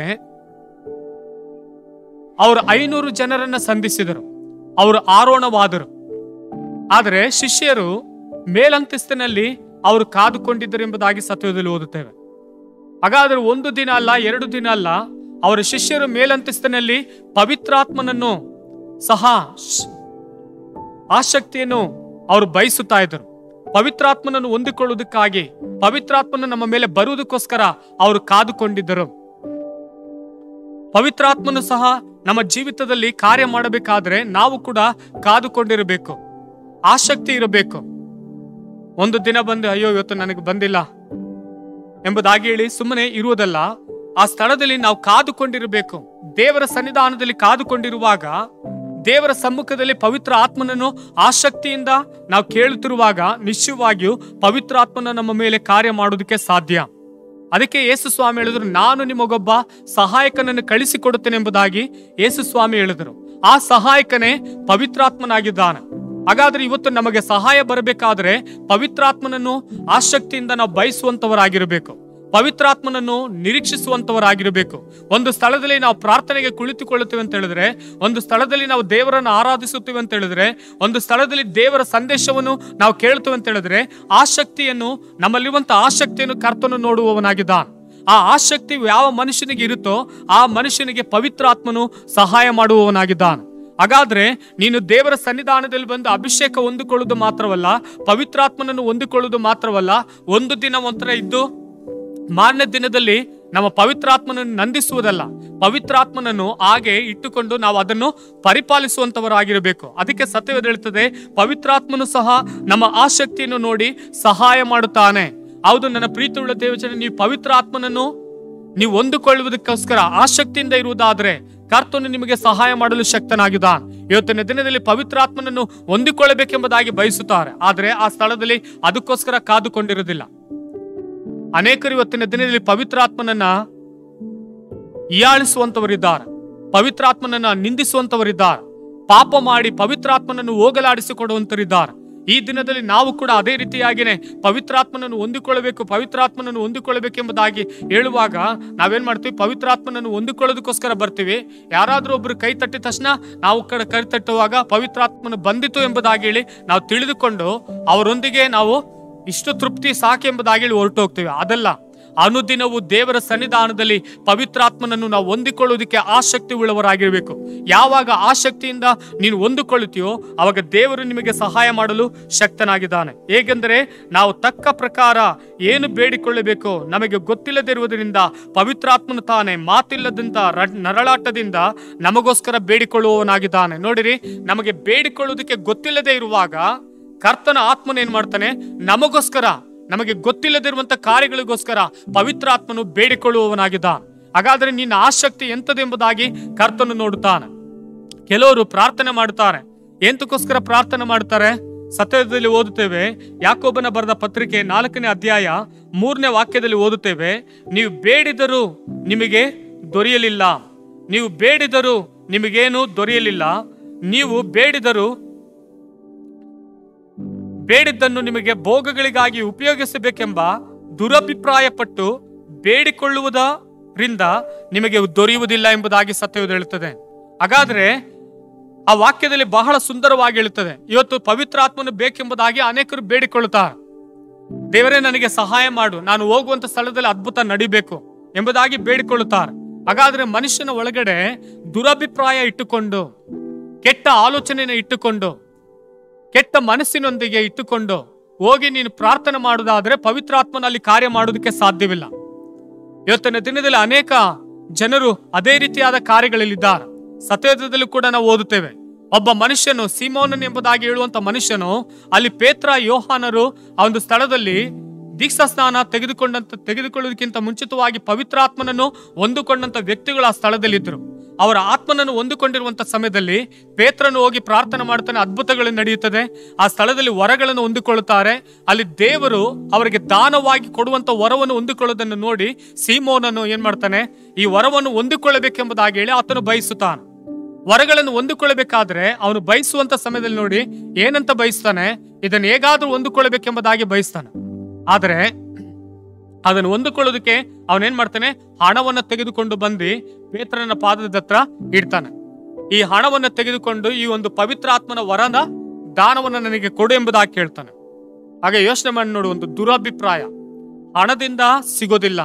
ಅವರು ಐನೂರು ಜನರನ್ನ ಸಂಧಿಸಿದರು ಅವರು ಆರೋಹಣವಾದರು ಆದರೆ ಶಿಷ್ಯರು ಮೇಲಂತಸ್ತಿನಲ್ಲಿ ಅವರು ಕಾದುಕೊಂಡಿದ್ದರು ಎಂಬುದಾಗಿ ಸತ್ಯದಲ್ಲಿ ಓದುತ್ತೇವೆ ಹಾಗಾದ್ರೆ ಒಂದು ದಿನ ಅಲ್ಲ ಎರಡು ದಿನ ಅಲ್ಲ ಅವರ ಶಿಷ್ಯರು ಮೇಲಂತಸ್ತಿನಲ್ಲಿ ಪವಿತ್ರಾತ್ಮನನ್ನು ಸಹ ಶ್- ಆಸಕ್ತಿಯನ್ನು ಅವರು ಬಯಸುತ್ತಾ ಇದ್ದರು ಪವಿತ್ರಾತ್ಮನನ್ನು ಹೊಂದಿಕೊಳ್ಳುವುದಕ್ಕಾಗಿ ಪವಿತ್ರಾತ್ಮನು ನಮ್ಮ ಮೇಲೆ ಬರುವುದಕ್ಕೋಸ್ಕರ ಅವರು ಕಾದುಕೊಂಡಿದ್ದರು ಪವಿತ್ರಾತ್ಮನು ಸಹ ನಮ್ಮ ಜೀವಿತದಲ್ಲಿ ಕಾರ್ಯ ಮಾಡಬೇಕಾದ್ರೆ ನಾವು ಕೂಡ ಕಾದುಕೊಂಡಿರಬೇಕು ಆಸಕ್ತಿ ಇರಬೇಕು ಒಂದು ದಿನ ಬಂದು ಅಯ್ಯೋ ಇವತ್ತು ನನಗೆ ಬಂದಿಲ್ಲ ಎಂಬುದಾಗಿ ಹೇಳಿ ಸುಮ್ಮನೆ ಇರುವುದಲ್ಲ ಆ ಸ್ಥಳದಲ್ಲಿ ನಾವು ಕಾದುಕೊಂಡಿರಬೇಕು ದೇವರ ಸನ್ನಿಧಾನದಲ್ಲಿ ಕಾದುಕೊಂಡಿರುವಾಗ ದೇವರ ಸಮ್ಮುಖದಲ್ಲಿ ಪವಿತ್ರ ಆತ್ಮನನ್ನು ಆಸಕ್ತಿಯಿಂದ ನಾವು ಕೇಳುತ್ತಿರುವಾಗ ನಿಶ್ಚಯವಾಗಿಯೂ ಪವಿತ್ರ ಆತ್ಮನ ನಮ್ಮ ಮೇಲೆ ಕಾರ್ಯ ಮಾಡೋದಕ್ಕೆ ಸಾಧ್ಯ ಅದಕ್ಕೆ ಯೇಸು ಸ್ವಾಮಿ ಹೇಳಿದ್ರು ನಾನು ನಿಮಗೊಬ್ಬ ಸಹಾಯಕನನ್ನು ಕಳಿಸಿಕೊಡುತ್ತೇನೆ ಎಂಬುದಾಗಿ ಯೇಸು ಸ್ವಾಮಿ ಹೇಳಿದರು ಆ ಸಹಾಯಕನೇ ಪವಿತ್ರಾತ್ಮನಾಗಿದ್ದಾನೆ ಹಾಗಾದ್ರೆ ಇವತ್ತು ನಮಗೆ ಸಹಾಯ ಬರಬೇಕಾದ್ರೆ ಪವಿತ್ರಾತ್ಮನನ್ನು ಆಸಕ್ತಿಯಿಂದ ನಾವು ಬಯಸುವಂತವರಾಗಿರಬೇಕು ಪವಿತ್ರಾತ್ಮನನ್ನು ನಿರೀಕ್ಷಿಸುವಂತವರಾಗಿರಬೇಕು ಒಂದು ಸ್ಥಳದಲ್ಲಿ ನಾವು ಪ್ರಾರ್ಥನೆಗೆ ಕುಳಿತುಕೊಳ್ಳುತ್ತೇವೆ ಅಂತ ಹೇಳಿದ್ರೆ ಒಂದು ಸ್ಥಳದಲ್ಲಿ ನಾವು ದೇವರನ್ನು ಆರಾಧಿಸುತ್ತೇವೆ ಅಂತ ಹೇಳಿದ್ರೆ ಒಂದು ಸ್ಥಳದಲ್ಲಿ ದೇವರ ಸಂದೇಶವನ್ನು ನಾವು ಕೇಳ್ತೇವೆ ಅಂತ ಹೇಳಿದ್ರೆ ಆಸಕ್ತಿಯನ್ನು ನಮ್ಮಲ್ಲಿರುವಂತ ಆಸಕ್ತಿಯನ್ನು ಕರ್ತನು ನೋಡುವವನಾಗಿದ್ದಾನೆ ಆ ಆಸಕ್ತಿ ಯಾವ ಮನುಷ್ಯನಿಗೆ ಇರುತ್ತೋ ಆ ಮನುಷ್ಯನಿಗೆ ಪವಿತ್ರಾತ್ಮನು ಸಹಾಯ ಮಾಡುವವನಾಗಿದ್ದಾನೆ ಹಾಗಾದ್ರೆ ನೀನು ದೇವರ ಸನ್ನಿಧಾನದಲ್ಲಿ ಬಂದು ಅಭಿಷೇಕ ಹೊಂದಿಕೊಳ್ಳುವುದು ಮಾತ್ರವಲ್ಲ ಪವಿತ್ರಾತ್ಮನನ್ನು ಹೊಂದಿಕೊಳ್ಳುವುದು ಮಾತ್ರವಲ್ಲ ಒಂದು ದಿನ ಒಂಥರ ಇದ್ದು ಮಾರನೇ ದಿನದಲ್ಲಿ ನಮ್ಮ ಪವಿತ್ರಾತ್ಮನನ್ನು ನಂದಿಸುವುದಲ್ಲ ಪವಿತ್ರಾತ್ಮನನ್ನು ಹಾಗೆ ಇಟ್ಟುಕೊಂಡು ನಾವು ಅದನ್ನು ಪರಿಪಾಲಿಸುವಂತವರಾಗಿರಬೇಕು ಅದಕ್ಕೆ ಸತ್ಯವೇದ ಹೇಳ್ತದೆ ಪವಿತ್ರಾತ್ಮನು ಸಹ ನಮ್ಮ ಆಸಕ್ತಿಯನ್ನು ನೋಡಿ ಸಹಾಯ ಮಾಡುತ್ತಾನೆ ಹೌದು ನನ್ನ ಪ್ರೀತಿಯುಳ್ಳ ದೇವಚನ ನೀವು ಪವಿತ್ರ ಆತ್ಮನನ್ನು ನೀವು ಹೊಂದಿಕೊಳ್ಳುವುದಕ್ಕೋಸ್ಕರ ಆಸಕ್ತಿಯಿಂದ ಇರುವುದಾದ್ರೆ ಕರ್ತನು ನಿಮಗೆ ಸಹಾಯ ಮಾಡಲು ಶಕ್ತನಾಗಿದ್ದಾನೆ ಇವತ್ತಿನ ದಿನದಲ್ಲಿ ಪವಿತ್ರಾತ್ಮನನ್ನು ಹೊಂದಿಕೊಳ್ಳಬೇಕೆಂಬುದಾಗಿ ಬಯಸುತ್ತಾರೆ ಆದರೆ ಆ ಸ್ಥಳದಲ್ಲಿ ಅದಕ್ಕೋಸ್ಕರ ಕಾದುಕೊಂಡಿರುವುದಿಲ್ಲ ಅನೇಕರು ಇವತ್ತಿನ ದಿನದಲ್ಲಿ ಪವಿತ್ರಾತ್ಮನನ್ನ ಹೀಯಾಳಿಸುವಂತವರಿದ್ದಾರೆ ಪವಿತ್ರಾತ್ಮನನ್ನ ನಿಂದಿಸುವಂತವರಿದ್ದಾರೆ ಪಾಪ ಮಾಡಿ ಪವಿತ್ರಾತ್ಮನನ್ನು ಹೋಗಲಾಡಿಸಿಕೊಡುವಂತರಿದ್ದಾರೆ ಈ ದಿನದಲ್ಲಿ ನಾವು ಕೂಡ ಅದೇ ರೀತಿಯಾಗಿನೇ ಪವಿತ್ರಾತ್ಮನನ್ನು ಹೊಂದಿಕೊಳ್ಳಬೇಕು ಪವಿತ್ರಾತ್ಮನನ್ನು ಹೊಂದಿಕೊಳ್ಳಬೇಕೆಂಬುದಾಗಿ ಹೇಳುವಾಗ ನಾವೇನ್ ಮಾಡ್ತೀವಿ ಪವಿತ್ರಾತ್ಮನನ್ನು ಹೊಂದಿಕೊಳ್ಳೋದಕ್ಕೋಸ್ಕರ ಬರ್ತೀವಿ ಯಾರಾದ್ರೂ ಒಬ್ರು ಕೈ ತಟ್ಟಿದ ತಕ್ಷಣ ನಾವು ಕಡೆ ಕೈ ತಟ್ಟುವಾಗ ಪವಿತ್ರಾತ್ಮನು ಬಂದಿತು ಎಂಬುದಾಗಿ ಹೇಳಿ ನಾವು ತಿಳಿದುಕೊಂಡು ಅವರೊಂದಿಗೆ ನಾವು ಇಷ್ಟು ತೃಪ್ತಿ ಸಾಕೆಂಬುದಾಗಿ ಹೇಳಿ ಹೊರಟು ಹೋಗ್ತೀವಿ ಅದಲ್ಲ ಅನುದಿನವೂ ದೇವರ ಸನ್ನಿಧಾನದಲ್ಲಿ ಪವಿತ್ರಾತ್ಮನನ್ನು ನಾವು ಹೊಂದಿಕೊಳ್ಳುವುದಕ್ಕೆ ಆಸಕ್ತಿ ಉಳ್ಳವರಾಗಿರಬೇಕು ಯಾವಾಗ ಆಸಕ್ತಿಯಿಂದ ನೀನು ಹೊಂದಿಕೊಳ್ಳುತ್ತೀಯೋ ಅವಾಗ ದೇವರು ನಿಮಗೆ ಸಹಾಯ ಮಾಡಲು ಶಕ್ತನಾಗಿದ್ದಾನೆ ಹೇಗೆಂದರೆ ನಾವು ತಕ್ಕ ಪ್ರಕಾರ ಏನು ಬೇಡಿಕೊಳ್ಳಬೇಕು ನಮಗೆ ಗೊತ್ತಿಲ್ಲದಿರುವುದರಿಂದ ಪವಿತ್ರಾತ್ಮನು ತಾನೇ ಮಾತಿಲ್ಲದಂತ ರ- ನರಳಾಟದಿಂದ ನಮಗೋಸ್ಕರ ಬೇಡಿಕೊಳ್ಳುವವನಾಗಿದ್ದಾನೆ ನೋಡಿರಿ ನಮಗೆ ಬೇಡಿಕೊಳ್ಳುವುದಕ್ಕೆ ಗೊತ್ತಿಲ್ಲದೆ ಇರುವಾಗ ಕರ್ತನ ಆತ್ಮನ ಏನ್ ಮಾಡ್ತಾನೆ ನಮಗೋಸ್ಕರ ನಮಗೆ ಗೊತ್ತಿಲ್ಲದಿರುವಂತ ಕಾರ್ಯಗಳಿಗೋಸ್ಕರ ಪವಿತ್ರಾತ್ಮನು ಬೇಡಿಕೊಳ್ಳುವವನಾಗಿದ್ದ ಹಾಗಾದ್ರೆ ನಿನ್ನ ಆಸಕ್ತಿ ಎಂತದೆಂಬುದಾಗಿ ಕರ್ತನು ನೋಡುತ್ತಾನೆ ಕೆಲವರು ಪ್ರಾರ್ಥನೆ ಮಾಡುತ್ತಾರೆ ಎಂತಕ್ಕೋಸ್ಕರ ಪ್ರಾರ್ಥನೆ ಮಾಡ್ತಾರೆ ಸತ್ಯದಲ್ಲಿ ಓದುತ್ತೇವೆ ಯಾಕೋಬನ ಬರೆದ ಪತ್ರಿಕೆ ನಾಲ್ಕನೇ ಅಧ್ಯಾಯ ಮೂರನೇ ವಾಕ್ಯದಲ್ಲಿ ಓದುತ್ತೇವೆ ನೀವು ಬೇಡಿದರೂ ನಿಮಗೆ ದೊರೆಯಲಿಲ್ಲ ನೀವು ಬೇಡಿದರೂ ನಿಮಗೇನು ದೊರೆಯಲಿಲ್ಲ ನೀವು ಬೇಡಿದರೂ ಬೇಡಿದ್ದನ್ನು ನಿಮಗೆ ಭೋಗಗಳಿಗಾಗಿ ಉಪಯೋಗಿಸಬೇಕೆಂಬ ದುರಭಿಪ್ರಾಯಪಟ್ಟು ಬೇಡಿಕೊಳ್ಳುವುದರಿಂದ ನಿಮಗೆ ದೊರೆಯುವುದಿಲ್ಲ ಎಂಬುದಾಗಿ ಸತ್ಯವೇದ ಹೇಳುತ್ತದೆ ಹಾಗಾದ್ರೆ ಆ ವಾಕ್ಯದಲ್ಲಿ ಬಹಳ ಸುಂದರವಾಗಿ ಹೇಳುತ್ತದೆ ಇವತ್ತು ಪವಿತ್ರಾತ್ಮನು ಬೇಕೆಂಬುದಾಗಿ ಅನೇಕರು ಬೇಡಿಕೊಳ್ಳುತ್ತಾರೆ ದೇವರೇ ನನಗೆ ಸಹಾಯ ಮಾಡು ನಾನು ಹೋಗುವಂತ ಸ್ಥಳದಲ್ಲಿ ಅದ್ಭುತ ನಡಿಬೇಕು ಎಂಬುದಾಗಿ ಬೇಡಿಕೊಳ್ಳುತ್ತಾರೆ ಹಾಗಾದ್ರೆ ಮನುಷ್ಯನ ಒಳಗಡೆ ದುರಭಿಪ್ರಾಯ ಇಟ್ಟುಕೊಂಡು ಕೆಟ್ಟ ಆಲೋಚನೆಯನ್ನು ಇಟ್ಟುಕೊಂಡು ಕೆಟ್ಟ ಮನಸ್ಸಿನೊಂದಿಗೆ ಇಟ್ಟುಕೊಂಡು ಹೋಗಿ ನೀನು ಪ್ರಾರ್ಥನೆ ಮಾಡುವುದಾದ್ರೆ ಪವಿತ್ರಾತ್ಮನಲ್ಲಿ ಕಾರ್ಯ ಮಾಡುವುದಕ್ಕೆ ಸಾಧ್ಯವಿಲ್ಲ ಇವತ್ತಿನ ದಿನದಲ್ಲಿ ಅನೇಕ ಜನರು ಅದೇ ರೀತಿಯಾದ ಕಾರ್ಯಗಳಲ್ಲಿದ್ದಾರೆ ಸತ್ಯದಲ್ಲಿ ಕೂಡ ನಾವು ಓದುತ್ತೇವೆ ಒಬ್ಬ ಮನುಷ್ಯನು ಸಿಮೋನನ್ ಎಂಬುದಾಗಿ ಹೇಳುವಂತ ಮನುಷ್ಯನು ಅಲ್ಲಿ ಪೇತ್ರ ಯೋಹಾನರು ಆ ಒಂದು ಸ್ಥಳದಲ್ಲಿ ದೀಕ್ಷಾ ಸ್ನಾನ ತೆಗೆದುಕೊಂಡಂತ ತೆಗೆದುಕೊಳ್ಳೋದಕ್ಕಿಂತ ಮುಂಚಿತವಾಗಿ ಪವಿತ್ರಾತ್ಮನನ್ನು ಹೊಂದಿಕೊಂಡಂತ ವ್ಯಕ್ತಿಗಳು ಆ ಸ್ಥಳದಲ್ಲಿದ್ದರು ಅವರ ಆತ್ಮನನ್ನು ಹೊಂದಿಕೊಂಡಿರುವಂತ ಸಮಯದಲ್ಲಿ ಪೇತ್ರನು ಹೋಗಿ ಪ್ರಾರ್ಥನೆ ಮಾಡ್ತಾನೆ ಅದ್ಭುತಗಳು ನಡೆಯುತ್ತದೆ ಆ ಸ್ಥಳದಲ್ಲಿ ವರಗಳನ್ನು ಹೊಂದಿಕೊಳ್ಳುತ್ತಾರೆ ಅಲ್ಲಿ ದೇವರು ಅವರಿಗೆ ದಾನವಾಗಿ ಕೊಡುವಂತ ವರವನ್ನು ಹೊಂದಿಕೊಳ್ಳೋದನ್ನು ನೋಡಿ ಸೀಮೋನನ್ನು ಏನ್ ಮಾಡ್ತಾನೆ ಈ ವರವನ್ನು ಹೊಂದಿಕೊಳ್ಳಬೇಕೆಂಬುದಾಗಿ ಹೇಳಿ ಆತನು ಬಯಸುತ್ತಾನೆ ವರಗಳನ್ನು ಹೊಂದಿಕೊಳ್ಳಬೇಕಾದ್ರೆ ಅವನು ಬಯಸುವಂತ ಸಮಯದಲ್ಲಿ ನೋಡಿ ಏನಂತ ಬಯಸ್ತಾನೆ ಇದನ್ನು ಹೇಗಾದ್ರೂ ಹೊಂದಿಕೊಳ್ಳಬೇಕೆಂಬುದಾಗಿ ಬಯಸ್ತಾನೆ ಆದರೆ ಅದನ್ನು ಹೊಂದಿಕೊಳ್ಳೋದಕ್ಕೆ ಅವನೇನ್ ಮಾಡ್ತಾನೆ ಹಣವನ್ನ ತೆಗೆದುಕೊಂಡು ಬಂದು ಪೇತ್ರನ ಪಾದದ ಹತ್ರ ಇಡ್ತಾನೆ ಈ ಹಣವನ್ನ ತೆಗೆದುಕೊಂಡು ಈ ಒಂದು ಪವಿತ್ರ ಆತ್ಮನ ವರನ ದಾನವನ್ನು ನನಗೆ ಕೊಡು ಎಂಬುದಾಗಿ ಕೇಳ್ತಾನೆ ಹಾಗೆ ಯೋಚನೆ ಮಾಡಿ ನೋಡು ಒಂದು ದುರಭಿಪ್ರಾಯ ಹಣದಿಂದ ಸಿಗೋದಿಲ್ಲ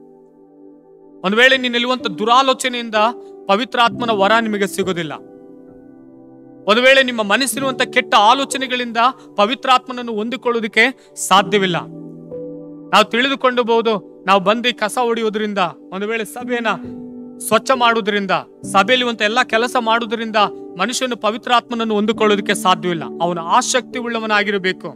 ಒಂದು ವೇಳೆ ನೀನಿರುವಂತ ದುರಾಲೋಚನೆಯಿಂದ ಪವಿತ್ರ ಆತ್ಮನ ವರ ನಿಮಗೆ ಸಿಗೋದಿಲ್ಲ ಒಂದು ವೇಳೆ ನಿಮ್ಮ ಮನಸ್ಸಿರುವಂತ ಕೆಟ್ಟ ಆಲೋಚನೆಗಳಿಂದ ಪವಿತ್ರಾತ್ಮನನ್ನು ಹೊಂದಿಕೊಳ್ಳುವುದಕ್ಕೆ ಸಾಧ್ಯವಿಲ್ಲ ನಾವು ತಿಳಿದುಕೊಂಡಬಹುದು ನಾವು ಬಂದು ಕಸ ಹೊಡೆಯುವುದರಿಂದ ಒಂದು ವೇಳೆ ಸಭೆಯನ್ನ ಸ್ವಚ್ಛ ಮಾಡುವುದರಿಂದ ಸಭೆಯಲ್ಲಿರುವಂತ ಎಲ್ಲ ಕೆಲಸ ಮಾಡುವುದರಿಂದ ಮನುಷ್ಯನು ಪವಿತ್ರಾತ್ಮನನ್ನು ಹೊಂದಿಕೊಳ್ಳೋದಕ್ಕೆ ಸಾಧ್ಯವಿಲ್ಲ ಅವನು ಆಸಕ್ತಿ ಉಳ್ಳವನಾಗಿರಬೇಕು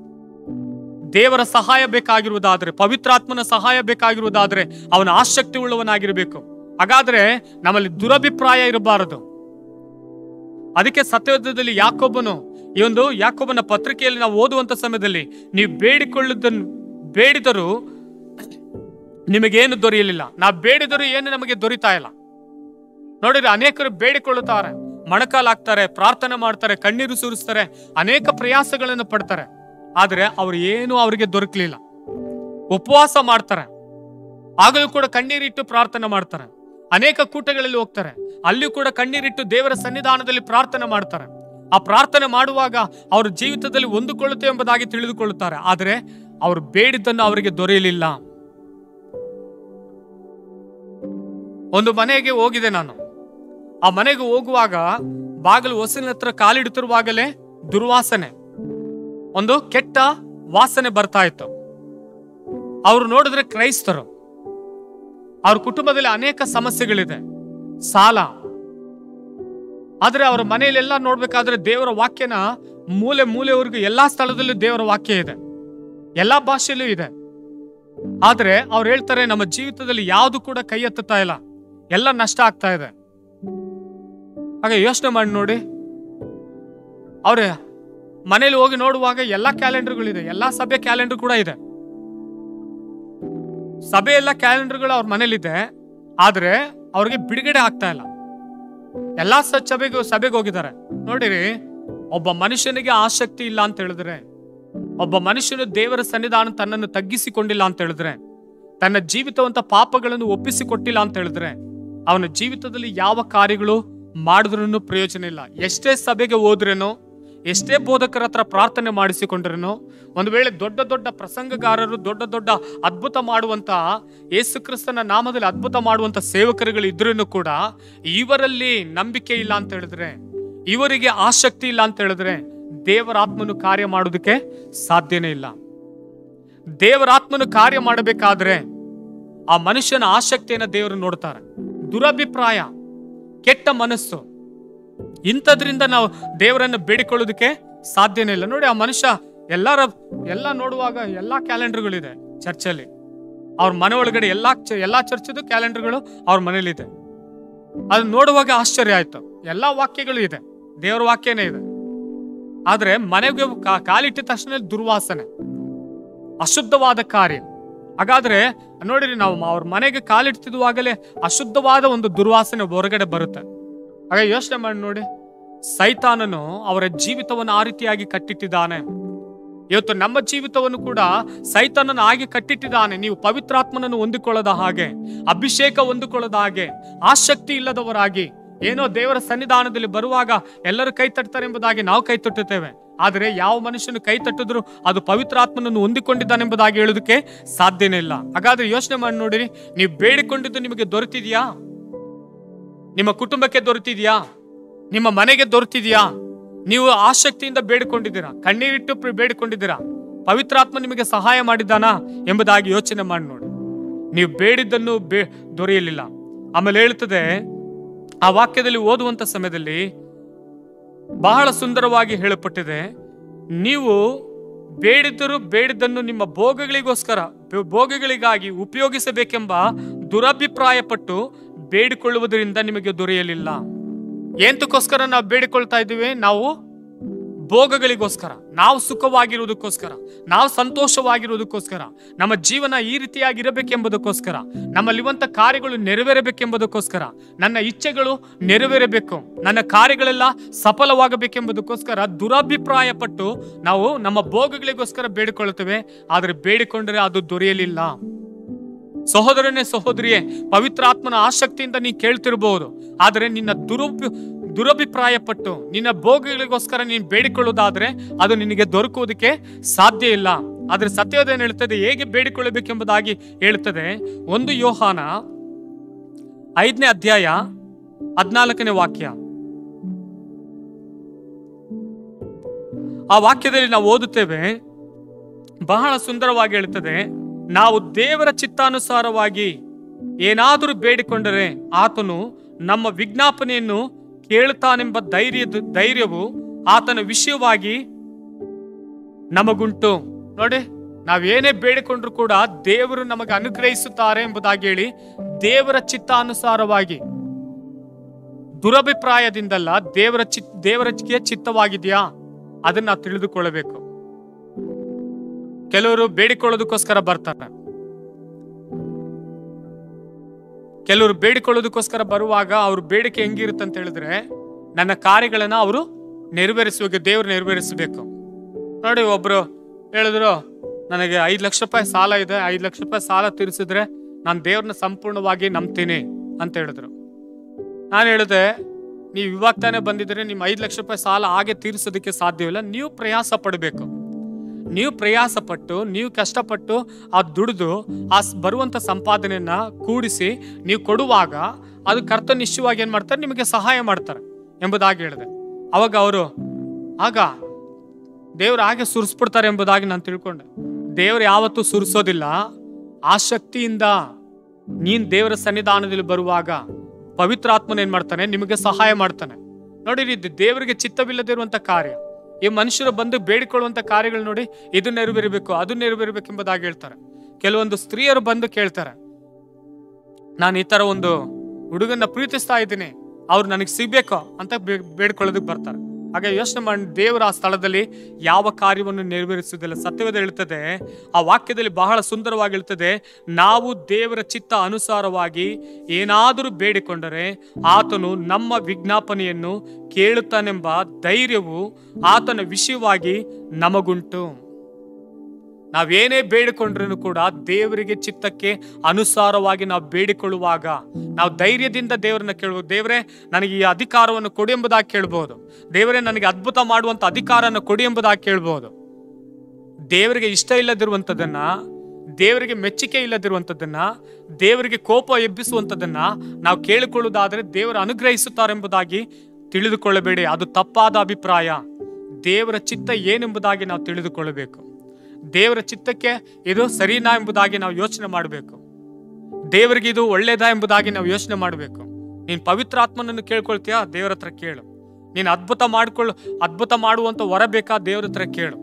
ದೇವರ ಸಹಾಯ ಬೇಕಾಗಿರುವುದಾದ್ರೆ ಪವಿತ್ರಾತ್ಮನ ಸಹಾಯ ಬೇಕಾಗಿರುವುದಾದ್ರೆ ಅವನ ಆಸಕ್ತಿ ಉಳ್ಳವನಾಗಿರಬೇಕು ಹಾಗಾದ್ರೆ ನಮ್ಮಲ್ಲಿ ದುರಭಿಪ್ರಾಯ ಇರಬಾರದು ಅದಕ್ಕೆ ಸತ್ಯದಲ್ಲಿ ಯಾಕೊಬ್ಬನು ಈ ಒಂದು ಯಾಕೊಬ್ಬನ ಪತ್ರಿಕೆಯಲ್ಲಿ ನಾವು ಓದುವಂತ ಸಮಯದಲ್ಲಿ ನೀವು ಬೇಡಿಕೊಳ್ಳುವುದನ್ನು ಬೇಡಿದರೂ ನಿಮಗೇನು ದೊರೆಯಲಿಲ್ಲ ನಾವು ಬೇಡಿದರೂ ಏನು ನಮಗೆ ದೊರೀತಾ ಇಲ್ಲ ನೋಡಿದ್ರೆ ಅನೇಕರು ಬೇಡಿಕೊಳ್ಳುತ್ತಾರೆ ಮೊಣಕಾಲಾಗ್ತಾರೆ ಪ್ರಾರ್ಥನೆ ಮಾಡ್ತಾರೆ ಕಣ್ಣೀರು ಸುರಿಸ್ತಾರೆ ಅನೇಕ ಪ್ರಯಾಸಗಳನ್ನು ಪಡ್ತಾರೆ ಆದ್ರೆ ಅವ್ರು ಏನು ಅವರಿಗೆ ದೊರಕಲಿಲ್ಲ ಉಪವಾಸ ಮಾಡ್ತಾರೆ ಆಗಲೂ ಕೂಡ ಕಣ್ಣೀರಿಟ್ಟು ಪ್ರಾರ್ಥನೆ ಮಾಡ್ತಾರೆ ಅನೇಕ ಕೂಟಗಳಲ್ಲಿ ಹೋಗ್ತಾರೆ ಅಲ್ಲಿಯೂ ಕೂಡ ಕಣ್ಣೀರಿಟ್ಟು ದೇವರ ಸನ್ನಿಧಾನದಲ್ಲಿ ಪ್ರಾರ್ಥನೆ ಮಾಡ್ತಾರೆ ಆ ಪ್ರಾರ್ಥನೆ ಮಾಡುವಾಗ ಅವ್ರ ಜೀವಿತದಲ್ಲಿ ಹೊಂದಿಕೊಳ್ಳುತ್ತೆ ಎಂಬುದಾಗಿ ತಿಳಿದುಕೊಳ್ಳುತ್ತಾರೆ ಆದರೆ ಅವರು ಬೇಡಿದ್ದನ್ನು ಅವರಿಗೆ ದೊರೆಯಲಿಲ್ಲ ಒಂದು ಮನೆಗೆ ಹೋಗಿದೆ ನಾನು ಆ ಮನೆಗೆ ಹೋಗುವಾಗ ಬಾಗಿಲು ಹೊಸಲಿನ ಹತ್ರ ಕಾಲಿಡುತ್ತಿರುವಾಗಲೇ ದುರ್ವಾಸನೆ ಒಂದು ಕೆಟ್ಟ ವಾಸನೆ ಬರ್ತಾ ಇತ್ತು ಅವರು ನೋಡಿದ್ರೆ ಕ್ರೈಸ್ತರು ಅವ್ರ ಕುಟುಂಬದಲ್ಲಿ ಅನೇಕ ಸಮಸ್ಯೆಗಳಿದೆ ಸಾಲ ಆದ್ರೆ ಅವರ ಮನೆಯಲ್ಲೆಲ್ಲ ನೋಡ್ಬೇಕಾದ್ರೆ ದೇವರ ವಾಕ್ಯನ ಮೂಲೆ ಮೂಲೆವರೆಗೂ ಎಲ್ಲಾ ಸ್ಥಳದಲ್ಲೂ ದೇವರ ವಾಕ್ಯ ಇದೆ ಎಲ್ಲಾ ಭಾಷೆಯಲ್ಲೂ ಇದೆ ಆದ್ರೆ ಅವ್ರು ಹೇಳ್ತಾರೆ ನಮ್ಮ ಜೀವಿತದಲ್ಲಿ ಯಾವುದು ಕೂಡ ಕೈ ಎತ್ತುತ್ತಾ ಇಲ್ಲ ಎಲ್ಲ ನಷ್ಟ ಆಗ್ತಾ ಇದೆ ಹಾಗೆ ಯೋಚನೆ ಮಾಡಿ ನೋಡಿ ಅವ್ರೆ ಮನೇಲಿ ಹೋಗಿ ನೋಡುವಾಗ ಎಲ್ಲಾ ಕ್ಯಾಲೆಂಡರ್ಗಳಿದೆ ಎಲ್ಲಾ ಸಭೆ ಕ್ಯಾಲೆಂಡರ್ ಕೂಡ ಇದೆ ಸಭೆ ಎಲ್ಲ ಕ್ಯಾಲೆಂಡರ್ಗಳು ಅವ್ರ ಮನೇಲಿದೆ ಆದ್ರೆ ಅವ್ರಿಗೆ ಬಿಡುಗಡೆ ಆಗ್ತಾ ಇಲ್ಲ ಎಲ್ಲಾ ಸ- ಸಭೆಗೂ ಸಭೆಗೆ ಹೋಗಿದ್ದಾರೆ ನೋಡಿರಿ ಒಬ್ಬ ಮನುಷ್ಯನಿಗೆ ಆಸಕ್ತಿ ಇಲ್ಲ ಅಂತ ಹೇಳಿದ್ರೆ ಒಬ್ಬ ಮನುಷ್ಯನು ದೇವರ ಸನ್ನಿಧಾನ ತನ್ನನ್ನು ತಗ್ಗಿಸಿಕೊಂಡಿಲ್ಲ ಅಂತ ಹೇಳಿದ್ರೆ ತನ್ನ ಜೀವಿತವಂತ ಪಾಪಗಳನ್ನು ಒಪ್ಪಿಸಿಕೊಟ್ಟಿಲ್ಲ ಅಂತ ಹೇಳಿದ್ರೆ ಅವನ ಜೀವಿತದಲ್ಲಿ ಯಾವ ಕಾರ್ಯಗಳು ಮಾಡಿದ್ರೂ ಪ್ರಯೋಜನ ಇಲ್ಲ ಎಷ್ಟೇ ಸಭೆಗೆ ಹೋದ್ರೇನೋ ಎಷ್ಟೇ ಬೋಧಕರ ಹತ್ರ ಪ್ರಾರ್ಥನೆ ಮಾಡಿಸಿಕೊಂಡ್ರೇನೋ ಒಂದು ವೇಳೆ ದೊಡ್ಡ ದೊಡ್ಡ ಪ್ರಸಂಗಗಾರರು ದೊಡ್ಡ ದೊಡ್ಡ ಅದ್ಭುತ ಮಾಡುವಂತ ಯೇಸು ಕ್ರಿಸ್ತನ ನಾಮದಲ್ಲಿ ಅದ್ಭುತ ಮಾಡುವಂತ ಸೇವಕರುಗಳು ಇದ್ರೂ ಕೂಡ ಇವರಲ್ಲಿ ನಂಬಿಕೆ ಇಲ್ಲ ಅಂತ ಹೇಳಿದ್ರೆ ಇವರಿಗೆ ಆಸಕ್ತಿ ಇಲ್ಲ ಅಂತ ಹೇಳಿದ್ರೆ ದೇವರ ಆತ್ಮನು ಕಾರ್ಯ ಮಾಡೋದಕ್ಕೆ ಸಾಧ್ಯನೇ ಇಲ್ಲ ದೇವರ ಆತ್ಮನು ಕಾರ್ಯ ಮಾಡಬೇಕಾದ್ರೆ ಆ ಮನುಷ್ಯನ ಆಸಕ್ತಿಯನ್ನ ದೇವರು ನೋಡ್ತಾರೆ ದುರಭಿಪ್ರಾಯ ಕೆಟ್ಟ ಮನಸ್ಸು ಇಂಥದ್ರಿಂದ ನಾವು ದೇವರನ್ನು ಬೇಡಿಕೊಳ್ಳೋದಕ್ಕೆ ಸಾಧ್ಯನೇ ಇಲ್ಲ ನೋಡಿ ಆ ಮನುಷ್ಯ ಎಲ್ಲರ ಎಲ್ಲ ನೋಡುವಾಗ ಎಲ್ಲಾ ಕ್ಯಾಲೆಂಡರ್ಗಳಿದೆ ಚರ್ಚಲ್ಲಿ ಅವ್ರ ಮನೆ ಒಳಗಡೆ ಎಲ್ಲಾ ಚ- ಎಲ್ಲಾ ಚರ್ಚದು ಕ್ಯಾಲೆಂಡರ್ಗಳು ಅವ್ರ ಮನೇಲಿದೆ ಅದು ನೋಡುವಾಗ ಆಶ್ಚರ್ಯ ಆಯ್ತು ಎಲ್ಲಾ ವಾಕ್ಯಗಳು ಇದೆ ದೇವರ ವಾಕ್ಯನೇ ಇದೆ ಆದ್ರೆ ಮನೆಗೆ ಕಾ- ಕಾಲಿಟ್ಟಿದ ತಕ್ಷಣ ದುರ್ವಾಸನೆ ಅಶುದ್ಧವಾದ ಕಾರ್ಯ ಹಾಗಾದ್ರೆ ನೋಡಿರಿ ನಾವು ಅವ್ರ ಮನೆಗೆ ಕಾಲಿಡ್ತಿರುವಾಗಲೇ ಅಶುದ್ಧವಾದ ಒಂದು ದುರ್ವಾಸನೆ ಹೊರಗಡೆ ಬರುತ್ತೆ ಹಾಗ ಯೋಚನೆ ಮಾಡಿ ನೋಡಿ ಸೈತಾನನು ಅವರ ಜೀವಿತವನ್ನು ಆ ರೀತಿಯಾಗಿ ಕಟ್ಟಿಟ್ಟಿದ್ದಾನೆ ಇವತ್ತು ನಮ್ಮ ಜೀವಿತವನ್ನು ಕೂಡ ಸೈತಾನನ ಹಾಗೆ ಕಟ್ಟಿಟ್ಟಿದ್ದಾನೆ ನೀವು ಪವಿತ್ರಾತ್ಮನನ್ನು ಹೊಂದಿಕೊಳ್ಳದ ಹಾಗೆ ಅಭಿಷೇಕ ಹೊಂದಿಕೊಳ್ಳದ ಹಾಗೆ ಆಸಕ್ತಿ ಇಲ್ಲದವರಾಗಿ ಏನೋ ದೇವರ ಸನ್ನಿಧಾನದಲ್ಲಿ ಬರುವಾಗ ಎಲ್ಲರೂ ಕೈ ತಟ್ತಾರೆ ಎಂಬುದಾಗಿ ನಾವು ಕೈ ತಟ್ಟುತ್ತೇವೆ ಆದರೆ ಯಾವ ಮನುಷ್ಯನು ಕೈ ತಟ್ಟಿದ್ರು ಅದು ಪವಿತ್ರಾತ್ಮನನ್ನು ಹೊಂದಿಕೊಂಡಿದ್ದಾನೆ ಎಂಬುದಾಗಿ ಹೇಳೋದಕ್ಕೆ ಸಾಧ್ಯನೇ ಇಲ್ಲ ಹಾಗಾದ್ರೆ ಯೋಚನೆ ಮಾಡಿ ನೋಡಿರಿ ನೀವು ಬೇಡಿಕೊಂಡಿದ್ದು ನಿಮಗೆ ದೊರೆತಿದೆಯಾ ನಿಮ್ಮ ಕುಟುಂಬಕ್ಕೆ ದೊರೆತಿದೆಯಾ ನಿಮ್ಮ ಮನೆಗೆ ದೊರೆತಿದೆಯಾ ನೀವು ಆಸಕ್ತಿಯಿಂದ ಬೇಡಿಕೊಂಡಿದ್ದೀರಾ ಕಣ್ಣೀರಿಟ್ಟು ಪ್ರ- ಬೇಡಿಕೊಂಡಿದ್ದೀರಾ ಪವಿತ್ರಾತ್ಮ ನಿಮಗೆ ಸಹಾಯ ಮಾಡಿದ್ದಾನಾ ಎಂಬುದಾಗಿ ಯೋಚನೆ ಮಾಡಿ ನೋಡಿ ನೀವು ಬೇಡಿದ್ದನ್ನು ಬೇ ದೊರೆಯಲಿಲ್ಲ ಆಮೇಲೆ ಹೇಳ್ತದೆ ಆ ವಾಕ್ಯದಲ್ಲಿ ಓದುವಂತ ಸಮಯದಲ್ಲಿ ಬಹಳ ಸುಂದರವಾಗಿ ಹೇಳಲ್ಪಟ್ಟಿದೆ ನೀವು ಬೇಡಿದ್ದರೂ ಬೇಡಿದ್ದನ್ನು ನಿಮ್ಮ ಭೋಗಗಳಿಗೋಸ್ಕರ ಬ- ಭೋಗಗಳಿಗಾಗಿ ಉಪಯೋಗಿಸಬೇಕೆಂಬ ದುರಭಿಪ್ರಾಯ ಪಟ್ಟು ಬೇಡಿಕೊಳ್ಳುವುದರಿಂದ ನಿಮಗೆ ದೊರೆಯಲಿಲ್ಲ ಎಂತಕ್ಕೋಸ್ಕರ ನಾವು ಬೇಡಿಕೊಳ್ತಾ ಇದ್ದೀವಿ ನಾವು ಭೋಗಗಳಿಗೋಸ್ಕರ ನಾವು ಸುಖವಾಗಿರುವುದಕ್ಕೋಸ್ಕರ ನಾವು ಸಂತೋಷವಾಗಿರುವುದಕ್ಕೋಸ್ಕರ ನಮ್ಮ ಜೀವನ ಈ ರೀತಿಯಾಗಿರಬೇಕೆಂಬುದಕ್ಕೋಸ್ಕರ ನಮ್ಮಲ್ಲಿರುವಂತ ಕಾರ್ಯಗಳು ನೆರವೇರಬೇಕೆಂಬುದಕ್ಕೋಸ್ಕರ ನನ್ನ ಇಚ್ಛೆಗಳು ನೆರವೇರಬೇಕು ನನ್ನ ಕಾರ್ಯಗಳೆಲ್ಲ ಸಫಲವಾಗಬೇಕೆಂಬುದಕ್ಕೋಸ್ಕರ ದುರಭಿಪ್ರಾಯ ಪಟ್ಟು ನಾವು ನಮ್ಮ ಭೋಗಗಳಿಗೋಸ್ಕರ ಬೇಡಿಕೊಳ್ಳುತ್ತೇವೆ ಆದರೆ ಬೇಡಿಕೊಂಡರೆ ಅದು ದೊರೆಯಲಿಲ್ಲ ಸಹೋದರನೇ ಸಹೋದರಿಯೇ ಪವಿತ್ರಾತ್ಮನ ಆಸಕ್ತಿಯಿಂದ ನೀ ಕೇಳ್ತಿರಬಹುದು ಆದರೆ ನಿನ್ನ ದುರುಪಿ ದುರಭಿಪ್ರಾಯ ಪಟ್ಟು ನಿನ್ನ ಭೋಗಗಳಿಗೋಸ್ಕರ ನೀನು ಬೇಡಿಕೊಳ್ಳುವುದಾದ್ರೆ ಅದು ನಿನಗೆ ದೊರಕುವುದಕ್ಕೆ ಸಾಧ್ಯ ಇಲ್ಲ ಆದ್ರೆ ಸತ್ಯವೇದ ಏನ್ ಹೇಳ್ತದೆ ಹೇಗೆ ಬೇಡಿಕೊಳ್ಳಬೇಕೆಂಬುದಾಗಿ ಹೇಳ್ತದೆ ಒಂದು ಯೋಹಾನ ಐದನೇ ಅಧ್ಯಾಯ ಹದ್ನಾಲ್ಕನೇ ವಾಕ್ಯ ಆ ವಾಕ್ಯದಲ್ಲಿ ನಾವು ಓದುತ್ತೇವೆ ಬಹಳ ಸುಂದರವಾಗಿ ಹೇಳ್ತದೆ ನಾವು ದೇವರ ಚಿತ್ತಾನುಸಾರವಾಗಿ ಏನಾದರೂ ಬೇಡಿಕೊಂಡರೆ ಆತನು ನಮ್ಮ ವಿಜ್ಞಾಪನೆಯನ್ನು ಕೇಳುತ್ತಾನೆಂಬ ಧೈರ್ಯದ ಧೈರ್ಯವು ಆತನ ವಿಷಯವಾಗಿ ನಮಗುಂಟು ನೋಡಿ ನಾವೇನೇ ಬೇಡಿಕೊಂಡ್ರು ಕೂಡ ದೇವರು ನಮಗೆ ಅನುಗ್ರಹಿಸುತ್ತಾರೆ ಎಂಬುದಾಗಿ ಹೇಳಿ ದೇವರ ಚಿತ್ತಾನುಸಾರವಾಗಿ ದುರಭಿಪ್ರಾಯದಿಂದಲ್ಲ ದೇವರ ಚಿತ್ ದೇವರ ಚಿತ್ತವಾಗಿದೆಯಾ ಅದನ್ನ ನಾವು ತಿಳಿದುಕೊಳ್ಳಬೇಕು ಕೆಲವರು ಬೇಡಿಕೊಳ್ಳೋದಕ್ಕೋಸ್ಕರ ಬರ್ತಾರೆ ಕೆಲವರು ಬೇಡಿಕೊಳ್ಳೋದಕ್ಕೋಸ್ಕರ ಬರುವಾಗ ಅವ್ರ ಬೇಡಿಕೆ ಹೆಂಗಿರುತ್ತೆ ಅಂತ ಹೇಳಿದ್ರೆ ನನ್ನ ಕಾರ್ಯಗಳನ್ನ ಅವರು ನೆರವೇರಿಸುವಾಗ ದೇವ್ರು ನೆರವೇರಿಸಬೇಕು ನೋಡಿ ಒಬ್ರು ಹೇಳಿದ್ರು ನನಗೆ ಐದು ಲಕ್ಷ ರೂಪಾಯಿ ಸಾಲ ಇದೆ ಐದು ಲಕ್ಷ ರೂಪಾಯಿ ಸಾಲ ತೀರಿಸಿದ್ರೆ ನಾನು ದೇವ್ರನ್ನ ಸಂಪೂರ್ಣವಾಗಿ ನಂಬ್ತೀನಿ ಅಂತ ಹೇಳಿದ್ರು ನಾನು ಹೇಳಿದೆ ನೀವು ಇವಾಗ ತಾನೇ ಬಂದಿದ್ರೆ ನಿಮ್ಮ ಐದು ಲಕ್ಷ ರೂಪಾಯಿ ಸಾಲ ಹಾಗೆ ತೀರಿಸೋದಕ್ಕೆ ಸಾಧ್ಯವಿಲ್ಲ ನೀವು ಪ್ರಯಾಸ ಪಡಬೇಕು ನೀವು ಪ್ರಯಾಸ ಪಟ್ಟು ನೀವು ಕಷ್ಟಪಟ್ಟು ಆ ದುಡಿದು ಆ ಸ್- ಬರುವಂತ ಸಂಪಾದನೆಯನ್ನ ಕೂಡಿಸಿ ನೀವು ಕೊಡುವಾಗ ಅದು ಕರ್ತ ನಿಶ್ಚಯವಾಗಿ ಏನ್ ಮಾಡ್ತಾರೆ ನಿಮಗೆ ಸಹಾಯ ಮಾಡ್ತಾರೆ ಎಂಬುದಾಗಿ ಹೇಳಿದೆ ಅವಾಗ ಅವರು ಆಗ ದೇವ್ರು ಹಾಗೆ ಸುರಿಸ್ಬಿಡ್ತಾರೆ ಎಂಬುದಾಗಿ ನಾನು ತಿಳ್ಕೊಂಡೆ ದೇವ್ರು ಯಾವತ್ತೂ ಸುರಿಸೋದಿಲ್ಲ ಆಸಕ್ತಿಯಿಂದ ನೀನ್ ದೇವರ ಸನ್ನಿಧಾನದಲ್ಲಿ ಬರುವಾಗ ಪವಿತ್ರಾತ್ಮನ ಏನ್ ಮಾಡ್ತಾನೆ ನಿಮಗೆ ಸಹಾಯ ಮಾಡ್ತಾನೆ ನೋಡಿ ಇದು ದೇವರಿಗೆ ಚಿತ್ತವಿಲ್ಲದಿರುವಂತ ಕಾರ್ಯ ಈ ಮನುಷ್ಯರು ಬಂದು ಬೇಡಿಕೊಳ್ಳುವಂತ ಕಾರ್ಯಗಳು ನೋಡಿ ಇದು ನೆರವೇರಬೇಕು ಅದು ನೆರವೇರಬೇಕು ಎಂಬುದಾಗಿ ಹೇಳ್ತಾರೆ ಕೆಲವೊಂದು ಸ್ತ್ರೀಯರು ಬಂದು ಕೇಳ್ತಾರೆ ನಾನು ಈ ತರ ಒಂದು ಹುಡುಗನ್ನ ಪ್ರೀತಿಸ್ತಾ ಇದ್ದೀನಿ ಅವ್ರು ನನಗೆ ಸಿಗ್ಬೇಕು ಅಂತ ಬೇ- ಬೇಡ್ಕೊಳ್ಳೋದಕ್ಕೆ ಬರ್ತಾರೆ ಹಾಗೆ ಯೋಚನೆ ಮಾಡಿ ದೇವರ ಆ ಸ್ಥಳದಲ್ಲಿ ಯಾವ ಕಾರ್ಯವನ್ನು ನೆರವೇರಿಸುವುದಿಲ್ಲ ಸತ್ಯವೇದ ಹೇಳ್ತದೆ ಆ ವಾಕ್ಯದಲ್ಲಿ ಬಹಳ ಸುಂದರವಾಗಿ ಹೇಳ್ತದೆ ನಾವು ದೇವರ ಚಿತ್ತ ಅನುಸಾರವಾಗಿ ಏನಾದರೂ ಬೇಡಿಕೊಂಡರೆ ಆತನು ನಮ್ಮ ವಿಜ್ಞಾಪನೆಯನ್ನು ಕೇಳುತ್ತಾನೆಂಬ ಧೈರ್ಯವು ಆತನ ವಿಷಯವಾಗಿ ನಮಗುಂಟು ನಾವೇನೇ ಬೇಡಿಕೊಂಡ್ರೂ ಕೂಡ ದೇವರಿಗೆ ಚಿತ್ತಕ್ಕೆ ಅನುಸಾರವಾಗಿ ನಾವು ಬೇಡಿಕೊಳ್ಳುವಾಗ ನಾವು ಧೈರ್ಯದಿಂದ ದೇವರನ್ನ ಕೇಳ್ಬೋದು ದೇವರೇ ನನಗೆ ಈ ಅಧಿಕಾರವನ್ನು ಕೊಡಿ ಎಂಬುದಾಗಿ ಕೇಳ್ಬೋದು ದೇವರೇ ನನಗೆ ಅದ್ಭುತ ಮಾಡುವಂತ ಅಧಿಕಾರನ ಕೊಡಿ ಎಂಬುದಾಗಿ ಕೇಳ್ಬೋದು ದೇವರಿಗೆ ಇಷ್ಟ ಇಲ್ಲದಿರುವಂಥದ್ದನ್ನ ದೇವರಿಗೆ ಮೆಚ್ಚುಗೆ ಇಲ್ಲದಿರುವಂಥದ್ದನ್ನ ದೇವರಿಗೆ ಕೋಪ ಎಬ್ಬಿಸುವಂಥದ್ದನ್ನ ನಾವು ಕೇಳಿಕೊಳ್ಳುವುದಾದರೆ ದೇವರು ಅನುಗ್ರಹಿಸುತ್ತಾರೆಂಬುದಾಗಿ ತಿಳಿದುಕೊಳ್ಳಬೇಡಿ ಅದು ತಪ್ಪಾದ ಅಭಿಪ್ರಾಯ ದೇವರ ಚಿತ್ತ ಏನೆಂಬುದಾಗಿ ನಾವು ತಿಳಿದುಕೊಳ್ಳಬೇಕು ದೇವರ ಚಿತ್ತಕ್ಕೆ ಇದು ಸರಿನಾ ಎಂಬುದಾಗಿ ನಾವು ಯೋಚನೆ ಮಾಡಬೇಕು ದೇವರಿಗೆ ಇದು ಒಳ್ಳೇದಾ ಎಂಬುದಾಗಿ ನಾವು ಯೋಚನೆ ಮಾಡಬೇಕು ನೀನು ಪವಿತ್ರಾತ್ಮನನ್ನು ಕೇಳ್ಕೊಳ್ತೀಯಾ ದೇವರ ಹತ್ರ ಕೇಳು ನೀನು ಅದ್ಭುತ ಮಾಡ್ಕೊಳ್ಳು ಅದ್ಭುತ ಮಾಡುವಂತ ವರ ಬೇಕಾ ದೇವರ ಹತ್ರ ಕೇಳು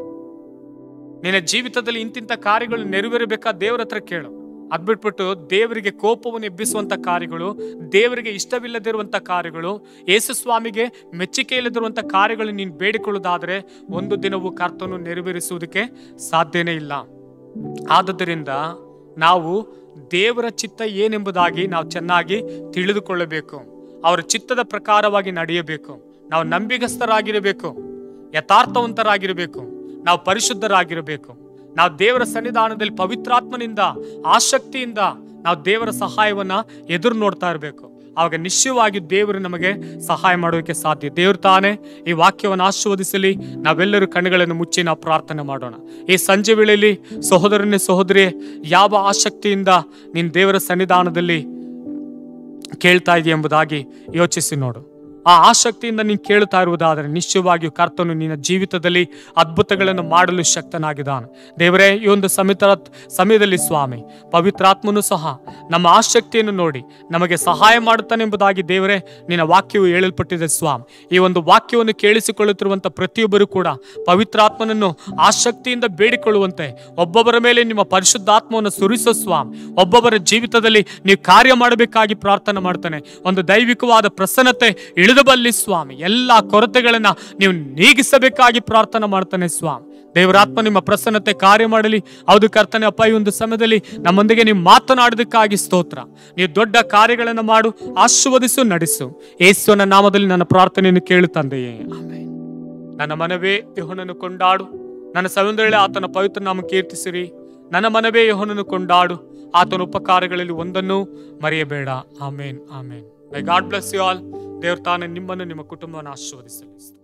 ನಿನ್ನ ಜೀವಿತದಲ್ಲಿ ಇಂತಿಂತ ಕಾರ್ಯಗಳು ನೆರವೇರಬೇಕಾ ದೇವರ ಹತ್ರ ಕೇಳು ಅದ್ ಬಿಟ್ಬಿಟ್ಟು ದೇವರಿಗೆ ಕೋಪವನ್ನು ಎಬ್ಬಿಸುವಂತ ಕಾರ್ಯಗಳು ದೇವರಿಗೆ ಇಷ್ಟವಿಲ್ಲದಿರುವಂತ ಕಾರ್ಯಗಳು ಯೇಸು ಸ್ವಾಮಿಗೆ ಮೆಚ್ಚುಗೆ ಇಲ್ಲದಿರುವಂತ ಕಾರ್ಯಗಳು ನೀನು ಬೇಡಿಕೊಳ್ಳುವುದಾದ್ರೆ ಒಂದು ದಿನವೂ ಕರ್ತನು ನೆರವೇರಿಸುವುದಕ್ಕೆ ಸಾಧ್ಯನೇ ಇಲ್ಲ ಆದುದರಿಂದ ನಾವು ದೇವರ ಚಿತ್ತ ಏನೆಂಬುದಾಗಿ ನಾವು ಚೆನ್ನಾಗಿ ತಿಳಿದುಕೊಳ್ಳಬೇಕು ಅವರ ಚಿತ್ತದ ಪ್ರಕಾರವಾಗಿ ನಡೆಯಬೇಕು ನಾವು ನಂಬಿಗಸ್ತರಾಗಿರಬೇಕು ಯಥಾರ್ಥವಂತರಾಗಿರಬೇಕು ನಾವು ಪರಿಶುದ್ಧರಾಗಿರಬೇಕು ನಾವು ದೇವರ ಸನ್ನಿಧಾನದಲ್ಲಿ ಪವಿತ್ರಾತ್ಮನಿಂದ ಆಸಕ್ತಿಯಿಂದ ನಾವು ದೇವರ ಸಹಾಯವನ್ನ ಎದುರು ನೋಡ್ತಾ ಇರಬೇಕು ಆವಾಗ ನಿಶ್ಚಯವಾಗಿ ದೇವರು ನಮಗೆ ಸಹಾಯ ಮಾಡೋದಕ್ಕೆ ಸಾಧ್ಯ ದೇವರು ತಾನೇ ಈ ವಾಕ್ಯವನ್ನು ಆಶೀರ್ವದಿಸಲಿ ನಾವೆಲ್ಲರೂ ಕಣ್ಣುಗಳನ್ನು ಮುಚ್ಚಿ ನಾವು ಪ್ರಾರ್ಥನೆ ಮಾಡೋಣ ಈ ಸಂಜೆ ವೇಳೆಯಲ್ಲಿ ಸಹೋದರನೇ ಸಹೋದರಿ ಯಾವ ಆಸಕ್ತಿಯಿಂದ ನೀನು ದೇವರ ಸನ್ನಿಧಾನದಲ್ಲಿ ಕೇಳ್ತಾ ಇದೆಯಾ ಎಂಬುದಾಗಿ ಯೋಚಿಸಿ ನೋಡು ಆ ಆಸಕ್ತಿಯಿಂದ ನೀನು ಕೇಳ್ತಾ ಇರುವುದಾದರೆ ನಿಶ್ಚಯವಾಗಿಯೂ ಕರ್ತನು ನಿನ್ನ ಜೀವಿತದಲ್ಲಿ ಅದ್ಭುತಗಳನ್ನು ಮಾಡಲು ಶಕ್ತನಾಗಿದ್ದಾನೆ ದೇವರೇ ಈ ಒಂದು ಸಮಿತ ಸಮಯದಲ್ಲಿ ಸ್ವಾಮಿ ಪವಿತ್ರಾತ್ಮನು ಸಹ ನಮ್ಮ ಆಸಕ್ತಿಯನ್ನು ನೋಡಿ ನಮಗೆ ಸಹಾಯ ಮಾಡುತ್ತಾನೆ ಎಂಬುದಾಗಿ ದೇವರೇ ನಿನ್ನ ವಾಕ್ಯವು ಹೇಳಲ್ಪಟ್ಟಿದೆ ಸ್ವಾಮಿ ಈ ಒಂದು ವಾಕ್ಯವನ್ನು ಕೇಳಿಸಿಕೊಳ್ಳುತ್ತಿರುವಂಥ ಪ್ರತಿಯೊಬ್ಬರು ಕೂಡ ಪವಿತ್ರಾತ್ಮನನ್ನು ಆಸಕ್ತಿಯಿಂದ ಬೇಡಿಕೊಳ್ಳುವಂತೆ ಒಬ್ಬೊಬ್ಬರ ಮೇಲೆ ನಿಮ್ಮ ಪರಿಶುದ್ಧಾತ್ಮವನ್ನು ಸುರಿಸೋ ಸ್ವಾಮಿ ಒಬ್ಬೊಬ್ಬರ ಜೀವಿತದಲ್ಲಿ ನೀವು ಕಾರ್ಯ ಮಾಡಬೇಕಾಗಿ ಪ್ರಾರ್ಥನೆ ಮಾಡ್ತಾನೆ ಒಂದು ದೈವಿಕವಾದ ಪ್ರಸನ್ನತೆ ಇಳಿದು ಬಲ್ಲಿ ಸ್ವಾಮಿ ಎಲ್ಲ ಕೊರತೆಗಳನ್ನ ನೀವು ನೀಗಿಸಬೇಕಾಗಿ ಪ್ರಾರ್ಥನೆ ಮಾಡ್ತಾನೆ ಸ್ವಾಮಿ ದೇವರಾತ್ಮ ನಿಮ್ಮ ಪ್ರಸನ್ನತೆ ಕಾರ್ಯ ಮಾಡಲಿ ಹೌದು ಕರ್ತನೆ ಅಪ್ಪ ಈ ಒಂದು ಸಮಯದಲ್ಲಿ ನಮ್ಮೊಂದಿಗೆ ನೀವು ಮಾತನಾಡೋದಕ್ಕಾಗಿ ಸ್ತೋತ್ರ ನೀವು ದೊಡ್ಡ ಕಾರ್ಯಗಳನ್ನು ಮಾಡು ಆಶೀರ್ವದಿಸು ನಡೆಸು ಯೇಸುವನ ನಾಮದಲ್ಲಿ ನನ್ನ ಪ್ರಾರ್ಥನೆಯನ್ನು ಕೇಳು ತಂದೆಯೇ ಆಮೆನ್. ನನ್ನ ಮನವೇ ಯಹೋನನ್ನು ಕೊಂಡಾಡು ನನ್ನ ಸಹೋದರಳೆ ಆತನ ಪವಿತ್ರ ನಾಮ ಕೀರ್ತಿಸಿರಿ ನನ್ನ ಮನವೇ ಯಹೋನನ್ನು ಕೊಂಡಾಡು ಆತನ ಉಪಕಾರಗಳಲ್ಲಿ ಒಂದನ್ನು ಮರೆಯಬೇಡ ಆಮೇನ್ ಆಮೇನ್ my God bless you all ದೇವ್ರ ತಾನೇ ನಿಮ್ಮನ್ನು ನಿಮ್ಮ ಕುಟುಂಬವನ್ನು ಆಶೀರ್ವದಿಸಲಿ